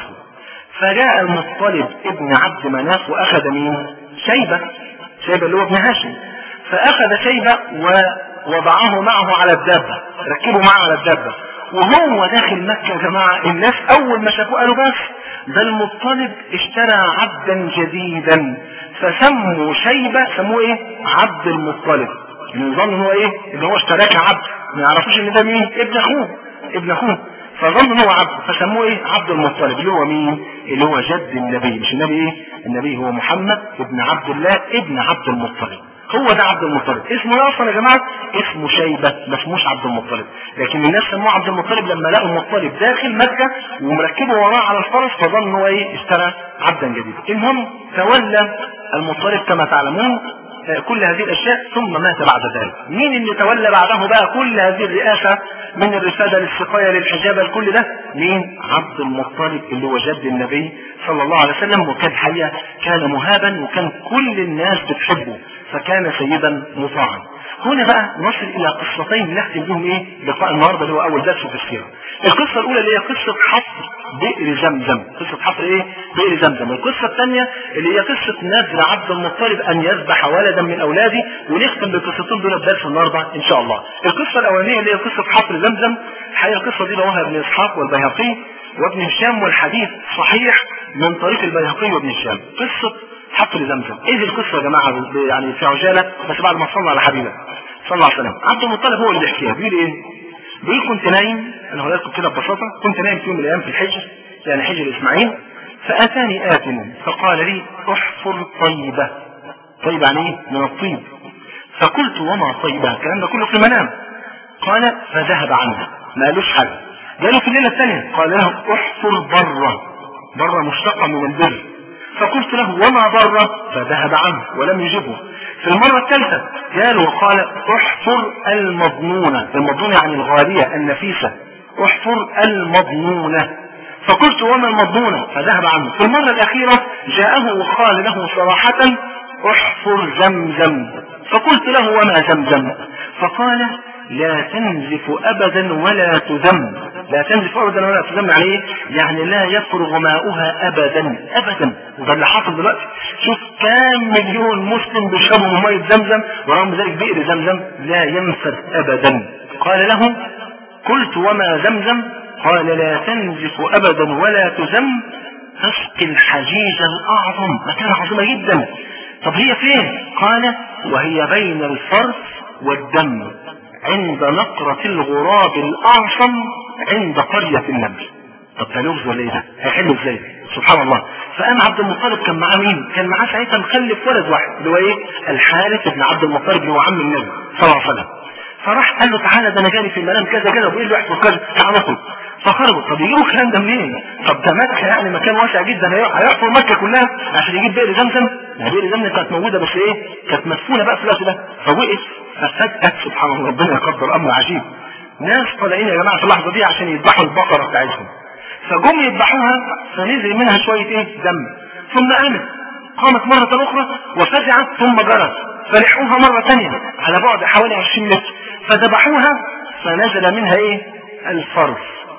فجاء المطلب ابن عبد مناف واخذ مين؟ شيبه شيبه اللي هو ابن هاشم فاخذ شيبه ووضعه معه على الدابه ركبه معه على الدابه وهو داخل مكه يا جماعه الناس اول ما شافوه قالوا بس ده المطلب اشترى عبدا جديدا فسموا شيبة سموه ايه عبد المطلب يعني يظن هو ايه ان هو اشتراه كعبد ما يعرفوش ان ده مين ابن اخوه ابن اخوه فظنوا ان هو عبد فسموه ايه عبد المطلب اللي هو مين اللي هو جد النبي مش النبي ايه النبي هو محمد ابن عبد الله ابن عبد المطلب هو ده عبد المطلب اسمه ايه اصلا يا جماعه اسمه شيبه ما اسموش عبد المطلب لكن الناس سموه عبد المطلب لما لقوا المطلب داخل مكه ومركبه وراه على الفرس فظن ان هو ايه اشترى عبدا جديدا المهم تولى المطلب كما تعلمون كل هذه الاشياء ثم مات بعد ذلك مين اللي تولى بعده بقى كل هذه الرئاسه من الرساله للسقايه للحجابه لكل ده مين عبد المطلب اللي هو جد النبي صلى الله عليه وسلم وكان حقيقه كان مهابا وكان كل الناس بتحبه فكان سيدا مطاعا هنا بقى نصل الى قصتين نختم بهم ايه لقاء النهارده اللي هو اول درس في السيره القصه الاولى اللي هي قصه حفر بئر زمزم قصه حفر ايه بئر زمزم القصه الثانيه اللي هي قصه نذر عبد المطلب ان يذبح ولدا من اولاده ونختم بالقصتين دول بدرس النهارده ان شاء الله القصه الاولانيه اللي هي قصه حفر زمزم الحقيقه القصه دي رواها ابن اسحاق والبيهقي وابن هشام والحديث صحيح من طريق البيهقي وابن هشام قصه حفر زمزم ايه القصه يا جماعه يعني في عجاله بس بعد ما صلى على حبيبه صلى الله عليه وسلم عبد المطلب هو اللي بيحكيها بيقول ايه بيقول كنت نايم انا هقول لكم كده ببساطه كنت نايم في يوم من الايام في الحجر يعني حجر اسماعيل فاتاني ات فقال لي احفر طيبه طيب يعني ايه من الطيب فقلت وما طيبه الكلام ده كله في المنام قال فذهب عنه ما قالوش حاجه جاله في الليله الثانيه قال له احفر بره بره مشتقه من البر فقلت له وما بره فذهب عنه ولم يجبه في المرة الثالثة قال وقال احفر المضمونة المضمونة يعني الغالية النفيسة احفر المضمونة فقلت وما المضمونة فذهب عنه في المرة الأخيرة جاءه وقال له صراحة احفر زمزم فقلت له وما زمزم فقال لا تنزف ابدا ولا تذم لا تنزف ابدا ولا تذم يعني ايه يعني لا يفرغ ماؤها ابدا ابدا وده اللي حاصل دلوقتي شوف كام مليون مسلم بيشربوا من ميه زمزم ورغم ذلك بئر زمزم لا ينفذ ابدا قال له قلت وما زمزم قال لا تنزف ابدا ولا تذم تسقي الحجيج الاعظم مكانه عظيمه جدا طب هي فين قال وهي بين الفرث والدم عند نقرة الغراب الأعصم عند قرية النمل طب ده لغز ولا ايه ده؟ هيحلوا ازاي؟ سبحان الله فقام عبد المطلب كان معاه مين؟ كان معاه ساعتها مخلف ولد واحد اللي هو ايه؟ الحارث بن عبد المطلب اللي هو عم النبي صلى الله عليه وسلم فراح قال له تعالى ده انا جالي في المنام كذا كذا وايه اللي يحصل كذا تعالى نخرج فخرجوا طب يجيبوا الكلام ده منين؟ طب ده مكه يعني مكان واسع جدا هيحفر مكه كلها عشان يجيب بئر زمزم ما بئر زمزم كانت موجوده بس ايه؟ كانت مدفونه بقى في الوقت ده فوقف ففجأة سبحان الله ربنا يقدر امر عجيب ناس طالعين يا جماعه في اللحظه دي عشان يذبحوا البقره بتاعتهم فجم يذبحوها فنزل منها شويه ايه؟ دم ثم قامت قامت مرة أخرى وفزعت ثم جرت فلحقوها مرة ثانية على بعد حوالي 20 متر فذبحوها فنزل منها ايه؟ الفرث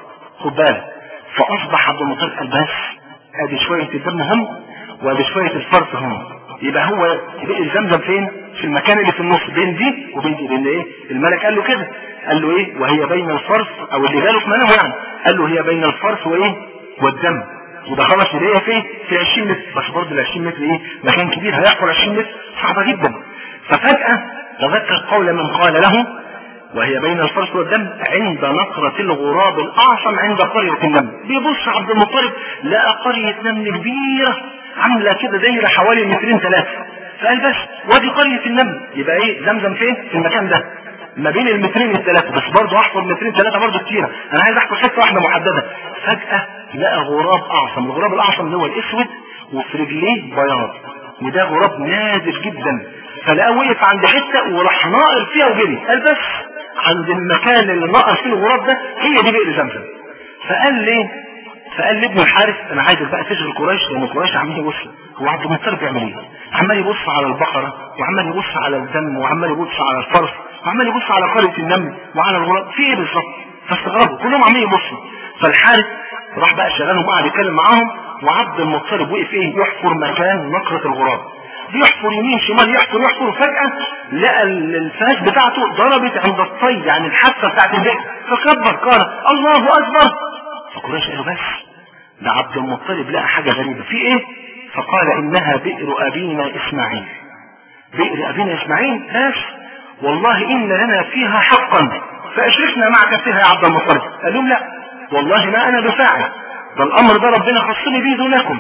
خد بالك فأصبح عبد المطلب قال بس ادي شوية الدم هم وادي شوية الفرث هم يبقى هو بئر زمزم فين؟ في المكان اللي في النص بين دي وبين دي لان ايه؟ الملك قال له كده قال له ايه؟ وهي بين الفرث او اللي جاله في منامه يعني قال له هي بين الفرث وايه؟ والدم يبقى خلاص اللي هي فين؟ في 20 متر بس برضه ال 20 متر ايه؟ مكان كبير هيحفر 20 متر صعبه جدا ففجأة تذكر قول من قال له وهي بين الفرس والدم عند نقرة الغراب الأعصم عند قرية النمل بيبص عبد المطلب لقى قرية نمل كبيرة عاملة كده دايرة حوالي مترين ثلاثة فقال بس وادي قرية النمل يبقى ايه زمزم فين في المكان ده ما بين المترين الثلاثة بس برضه احفر مترين ثلاثة برضه كتيرة انا عايز احفر حتة واحدة محددة فجأة لقى غراب اعصم الغراب الاعصم اللي هو الاسود وفي رجليه بياض وده غراب نادر جدا فلقاه وقف عند حتة وراح ناقر فيها وجري قال بس عند المكان اللي نقر فيه الغراب ده هي دي بئر زمزم فقال ليه فقال لابن الحارث انا عايزك بقى تشغل قريش لان قريش عمال يبص هو عبد المطلب بيعمل ايه؟ عمال يبص على البقره وعمال يبص على الدم وعمال يبص على الفرس وعمال يبص على قريه النمل وعلى الغراب في ايه بالظبط؟ فاستغربوا كلهم عمالين يبصوا فالحارث راح بقى شغالهم وقعد يتكلم معاهم وعبد المطلب وقف ايه يحفر مكان نقره الغراب بيحفر يمين شمال يحفر يحفر وفجأة لقى الفاس بتاعته ضربت عند الطي يعني الحافة بتاعت البئر فكبر قال الله أكبر فقريش قالوا بس ده عبد المطلب لقى حاجة غريبة في ايه فقال انها بئر ابينا اسماعيل بئر ابينا اسماعيل بس والله ان لنا فيها حقا فاشركنا معك فيها يا عبد المطلب قال لهم لا والله ما انا بفاعل ده الامر ده ربنا خصني بيه دونكم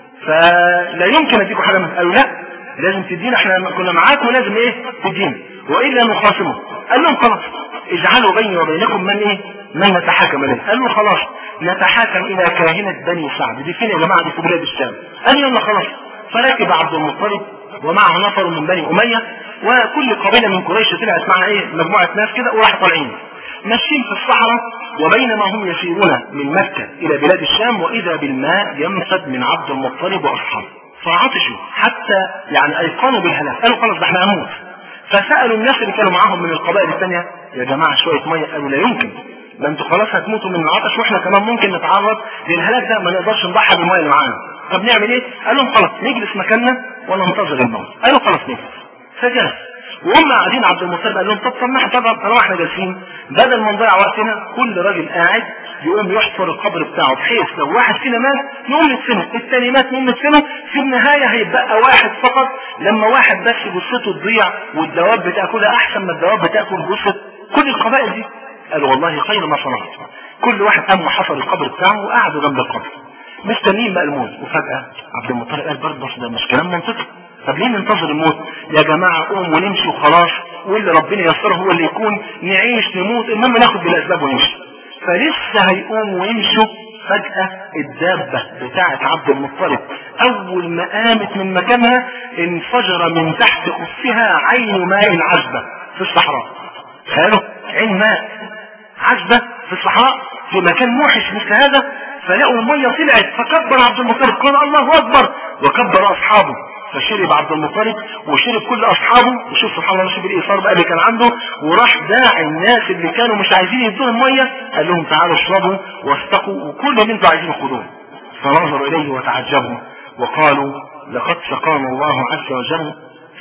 فلا يمكن اديكم حاجه منه قالوا لا لازم تدينا احنا كنا معاك ولازم ايه تدينا والا نخاصمه قال لهم خلاص اجعلوا بيني وبينكم من ايه من نتحاكم اليه قالوا خلاص نتحاكم الى كاهنة بني سعد دي فين يا جماعه دي في بلاد الشام قال يلا خلاص فركب عبد المطلب ومعه نفر من بني اميه وكل قبيله من قريش طلعت معها ايه مجموعه ناس كده وراحوا طالعين ماشيين في الصحراء وبينما هم يسيرون من مكة إلى بلاد الشام وإذا بالماء ينفد من عبد المطلب وأصحابه فعطشوا حتى يعني أيقنوا بالهلاك قالوا خلاص ده احنا هنموت فسألوا الناس اللي كانوا معاهم من القبائل الثانية يا جماعة شوية مية قالوا لا يمكن ده انتوا خلاص هتموتوا من العطش واحنا كمان ممكن نتعرض للهلاك ده ما نقدرش نضحي بالمية اللي معانا طب نعمل ايه؟ قال لهم خلاص نجلس مكاننا وننتظر الموت قالوا خلاص نجلس فجلس وهم قاعدين عبد المطلب قال لهم طب طب طبعا طالما احنا جالسين بدل ما نضيع وقتنا كل راجل قاعد يقوم يحفر القبر بتاعه بحيث لو واحد فينا مات نقوم ندفنه الثاني مات نقوم ندفنه في النهايه هيبقى واحد فقط لما واحد بس جثته تضيع والدواب بتاكلها احسن ما الدواب بتاكل جثه كل القبائل دي قالوا والله خير ما صنعت كل واحد قام حفر القبر بتاعه وقعدوا جنب القبر مستنيين بقى الموت وفجاه عبد المطلب قال برضه ده مش كلام منطقي طب ليه ننتظر الموت يا جماعة قوم ونمشي وخلاص واللي ربنا يسره هو اللي يكون نعيش نموت المهم ناخد بالاسباب ونمشي فلسه هيقوم ويمشوا فجأة الدابة بتاعة عبد المطلب أول ما قامت من مكانها انفجر من تحت خفها عين ماء عذبة في الصحراء تخيلوا عين ماء عذبة في الصحراء في مكان موحش مثل هذا فلقوا المية طلعت فكبر عبد المطلب قال الله أكبر وكبر أصحابه فشرب عبد المطلب وشرب كل اصحابه وشوف سبحان الله شوف الايثار بقى اللي كان عنده وراح داعي الناس اللي كانوا مش عايزين يدوهم ميه قال لهم تعالوا اشربوا واستقوا وكل اللي انتوا عايزينه خدوه فنظروا اليه وتعجبوا وقالوا لقد سقانا الله عز وجل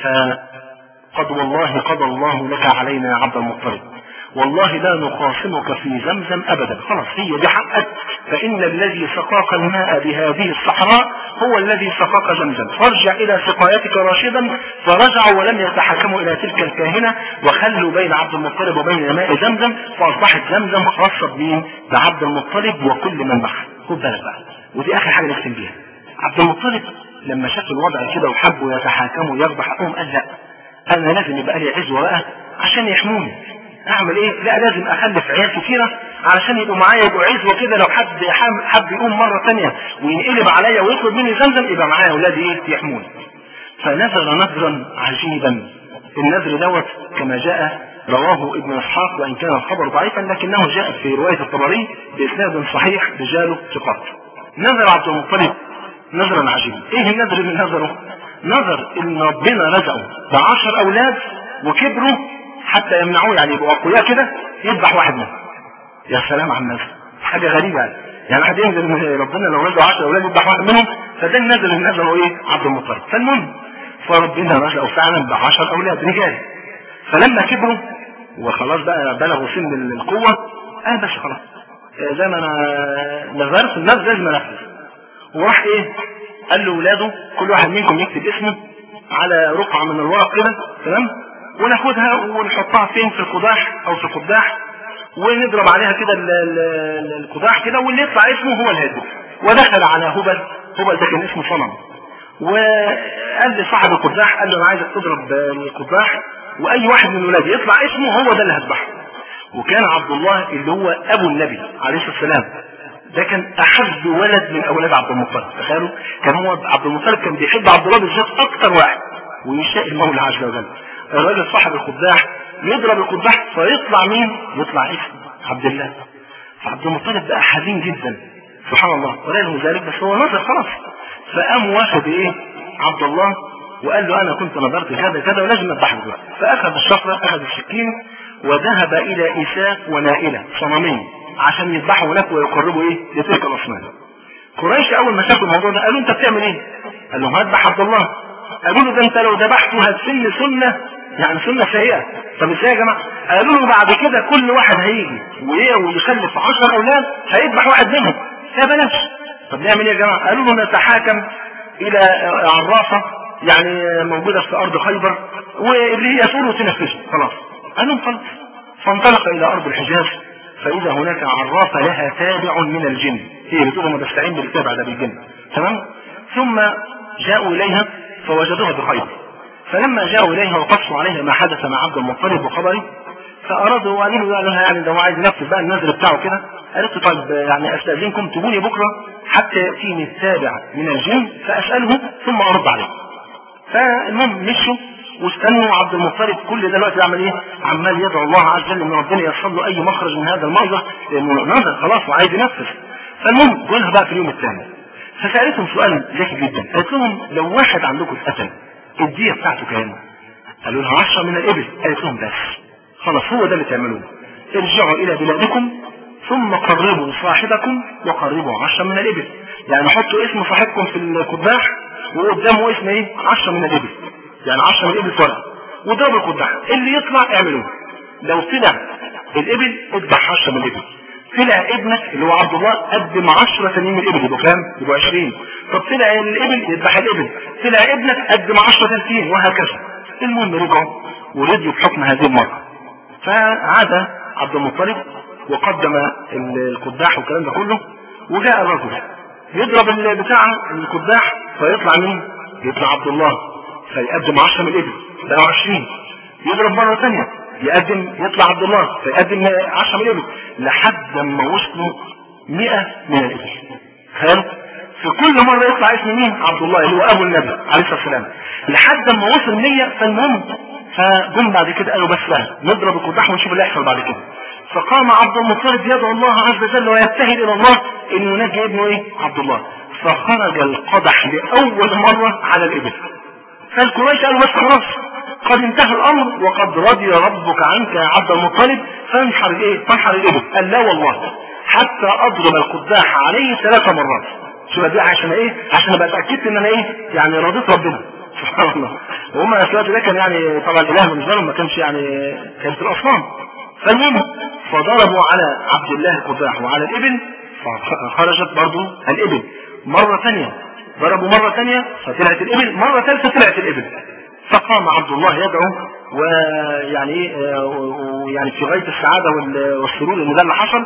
فقد والله قضى الله لك علينا يا عبد المطلب والله لا نخاصمك في زمزم ابدا خلاص هي دي حقك فان الذي سقاك الماء بهذه الصحراء هو الذي سقاك زمزم فارجع الى سقايتك راشدا فرجعوا ولم يتحكموا الى تلك الكاهنه وخلوا بين عبد المطلب وبين ماء زمزم فاصبحت زمزم خاصه بمين؟ بعبد المطلب وكل من معه خد بالك بقى ودي اخر حاجه نختم بيها عبد المطلب لما شاف الوضع كده وحبوا يتحاكموا ياخدوا حقهم قال لا انا لازم يبقى لي عزوه بقى عشان يحموني اعمل ايه لا لازم اخلف عيال كتيره علشان يبقوا معايا يبقوا عزوه كده لو حد حب يقوم مره ثانيه وينقلب عليا ويطلب مني زمزم يبقى معايا اولادي ايه يحموني فنذر نذرا عجيبا النذر دوت كما جاء رواه ابن اسحاق وان كان الخبر ضعيفا لكنه جاء في روايه الطبري باسناد صحيح رجاله ثقات نذر عبد المطلب نذرا عجيبا ايه النذر اللي نذره نذر ان ربنا رزقه بعشر اولاد وكبروا حتى يمنعوه يعني يبقوا اقوياء كده يذبح واحد منهم يا سلام على الناس حاجه غريبه يعني يعني واحد ينزل من ربنا لو رزقه 10 اولاد يذبح واحد منهم فده النذر اللي نذره ايه عبد المطلب فالمهم فربنا رزقه فعلا ب 10 اولاد رجال فلما كبروا وخلاص بقى بلغوا سن القوه قال بس خلاص زي ما انا نذرت النذر لازم انفذ وراح ايه قال لاولاده كل واحد منكم يكتب اسمه على رقعه من الورق كده تمام وناخدها ونحطها فين في القداح او في القداح ونضرب عليها كده القداح كده واللي يطلع اسمه هو الهادف ودخل على هبل هبل ده كان اسمه صنم وقال لصاحب القداح قال له انا عايزك تضرب القداح واي واحد من ولادي يطلع اسمه هو ده اللي هذبحه وكان عبد الله اللي هو ابو النبي عليه الصلاه والسلام ده كان احب ولد من اولاد عبد المطلب تخيلوا كان هو عبد المطلب كان بيحب عبد الله بالذات اكتر واحد ويشاء المولى عز وجل الراجل صاحب القداح يضرب القداح فيطلع مين؟ يطلع اسم عبد الله فعبد المطلب بقى حزين جدا سبحان الله ورغم ذلك بس هو نظر خلاص فقام واخد ايه؟ عبد الله وقال له انا كنت نظرت كذا كذا ولازم اذبحك دلوقتي فاخذ الشفره اخذ السكين وذهب الى اساف ونائله صنمين عشان يذبحوا هناك ويقربوا ايه؟ لتلك الاصنام قريش اول ما شافوا الموضوع ده قالوا انت بتعمل ايه؟ قال لهم هذبح عبد الله قالوا له ده انت لو ذبحته هتسن سنه يعني سنه سيئه طب ازاي يا جماعه؟ قالوا له بعد كده كل واحد هيجي وايه ويخلف 10 اولاد هيذبح واحد منهم يا بلاش طب نعمل ايه يا جماعه؟ قالوا له نتحاكم الى عرافه يعني موجوده في ارض خيبر واللي هي تقول وتنفذه خلاص قال لهم خلاص فانطلق الى ارض الحجاز فإذا هناك عرافة لها تابع من الجن هي بتقول أنا بستعين بالتابع ده بالجن تمام ثم جاءوا إليها فوجدوها بخير فلما جاءوا إليها وقصوا عليها ما حدث مع عبد المطلب وخبره فأرادوا وقالوا قالوا لها يعني ده هو عايز ينفذ بقى النذر بتاعه كده قالت له طيب يعني أستأذنكم تجوني بكرة حتى يأتيني التابع من الجن فأسأله ثم أرد عليه فالمهم مشوا واستنوا عبد المطلب كل ده الوقت يعمل ايه؟ عمال يدعو الله عز وجل ان ربنا ييسر له اي مخرج من هذا المأزق لانه نزل خلاص وعايز ينفذ. فالمهم جولها بقى في اليوم الثاني. فسالتهم سؤال ذكي جدا، قالت لهم لو واحد عندكم اتقتل الدية بتاعته كام؟ قالوا لها 10 من الابل، قالت لهم بس خلاص هو ده اللي تعملوه. ارجعوا الى بلادكم ثم قربوا صاحبكم وقربوا 10 من الابل. يعني حطوا اسم صاحبكم في القداح وقدامه اسم ايه؟ 10 من الابل. يعني 10 من الابل فرق وضرب القداح اللي يطلع اعملوه لو طلع الابل اذبح 10 من الابل طلع ابنك اللي هو عبد الله قدم 10 تانيين من الابل يبقوا كام؟ يبقوا 20 طب طلع الابل يذبح الابل طلع ابنك قدم 10 30 وهكذا المهم رجعوا ورضيوا بحكم هذه المره فعاد عبد المطلب وقدم القداح والكلام ده كله وجاء الرجل يضرب البتاع القداح فيطلع مين؟ يطلع عبد الله فيقدم 10 من الابل بقوا 20 يضرب مره ثانيه يقدم يطلع عبد الله فيقدم 10 من الابل لحد ما وصلوا 100 من الابل حلو في كل مره يطلع اسم مين عبد الله اللي هو ابو النبي عليه الصلاه والسلام لحد ما وصل 100 فالمهم فجم بعد كده قالوا بس بقى نضرب القداح ونشوف اللي يحصل بعد كده فقام عبد المطلب يدعو الله عز وجل ويبتهل الى الله انه ينجي ابنه ايه عبد الله فخرج القدح لاول مره على الابل فالقريش قالوا بس خلاص قد انتهى الامر وقد رضي ربك عنك يا عبد المطلب فانحر الايه؟ فانحر الابل قال لا والله حتى اضرب القداح عليه ثلاث مرات شو دي عشان ايه؟ عشان ابقى اتاكدت ان انا ايه؟ يعني رضيت ربنا سبحان الله وهم في الوقت ده كان يعني طبعا الاله بالنسبه لهم ما كانش يعني كانت الاصنام فالمهم فضربوا على عبد الله القداح وعلى الابل فخرجت برضه الابل مره ثانيه ضربوا مرة ثانية فطلعت الإبل مرة ثالثة طلعت الإبل فقام عبد الله يدعو ويعني يعني في غاية السعادة والسرور ان ده اللي حصل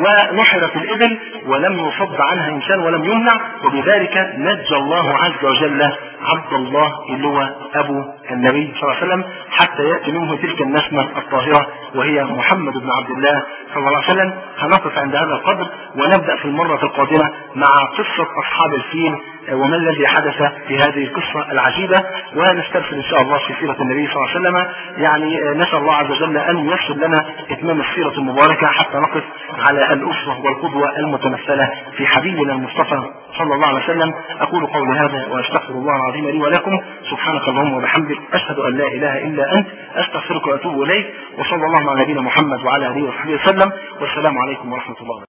ونحرت الإبل ولم يصد عنها إنسان ولم يمنع وبذلك نجى الله عز وجل عبد الله اللي هو أبو النبي صلى الله عليه وسلم حتى يأتي منه تلك النسمة الطاهرة وهي محمد بن عبد الله صلى الله عليه وسلم هنقف عند هذا القدر ونبدأ في المرة القادمة مع قصة أصحاب الفيل وما الذي حدث في هذه القصة العجيبة ونسترسل إن شاء الله في سيرة النبي صلى الله عليه وسلم يعني نسأل الله عز وجل أن ييسر لنا إتمام السيرة المباركة حتى نقف على الأسوة والقدوة المتمثلة في حبيبنا المصطفى صلى الله عليه وسلم أقول قولي هذا وأستغفر الله العظيم لي ولكم سبحانك اللهم وبحمدك أشهد أن لا إله إلا أنت أستغفرك وأتوب إليك وصلى الله على نبينا محمد وعلى آله وصحبه وسلم والسلام عليكم ورحمة الله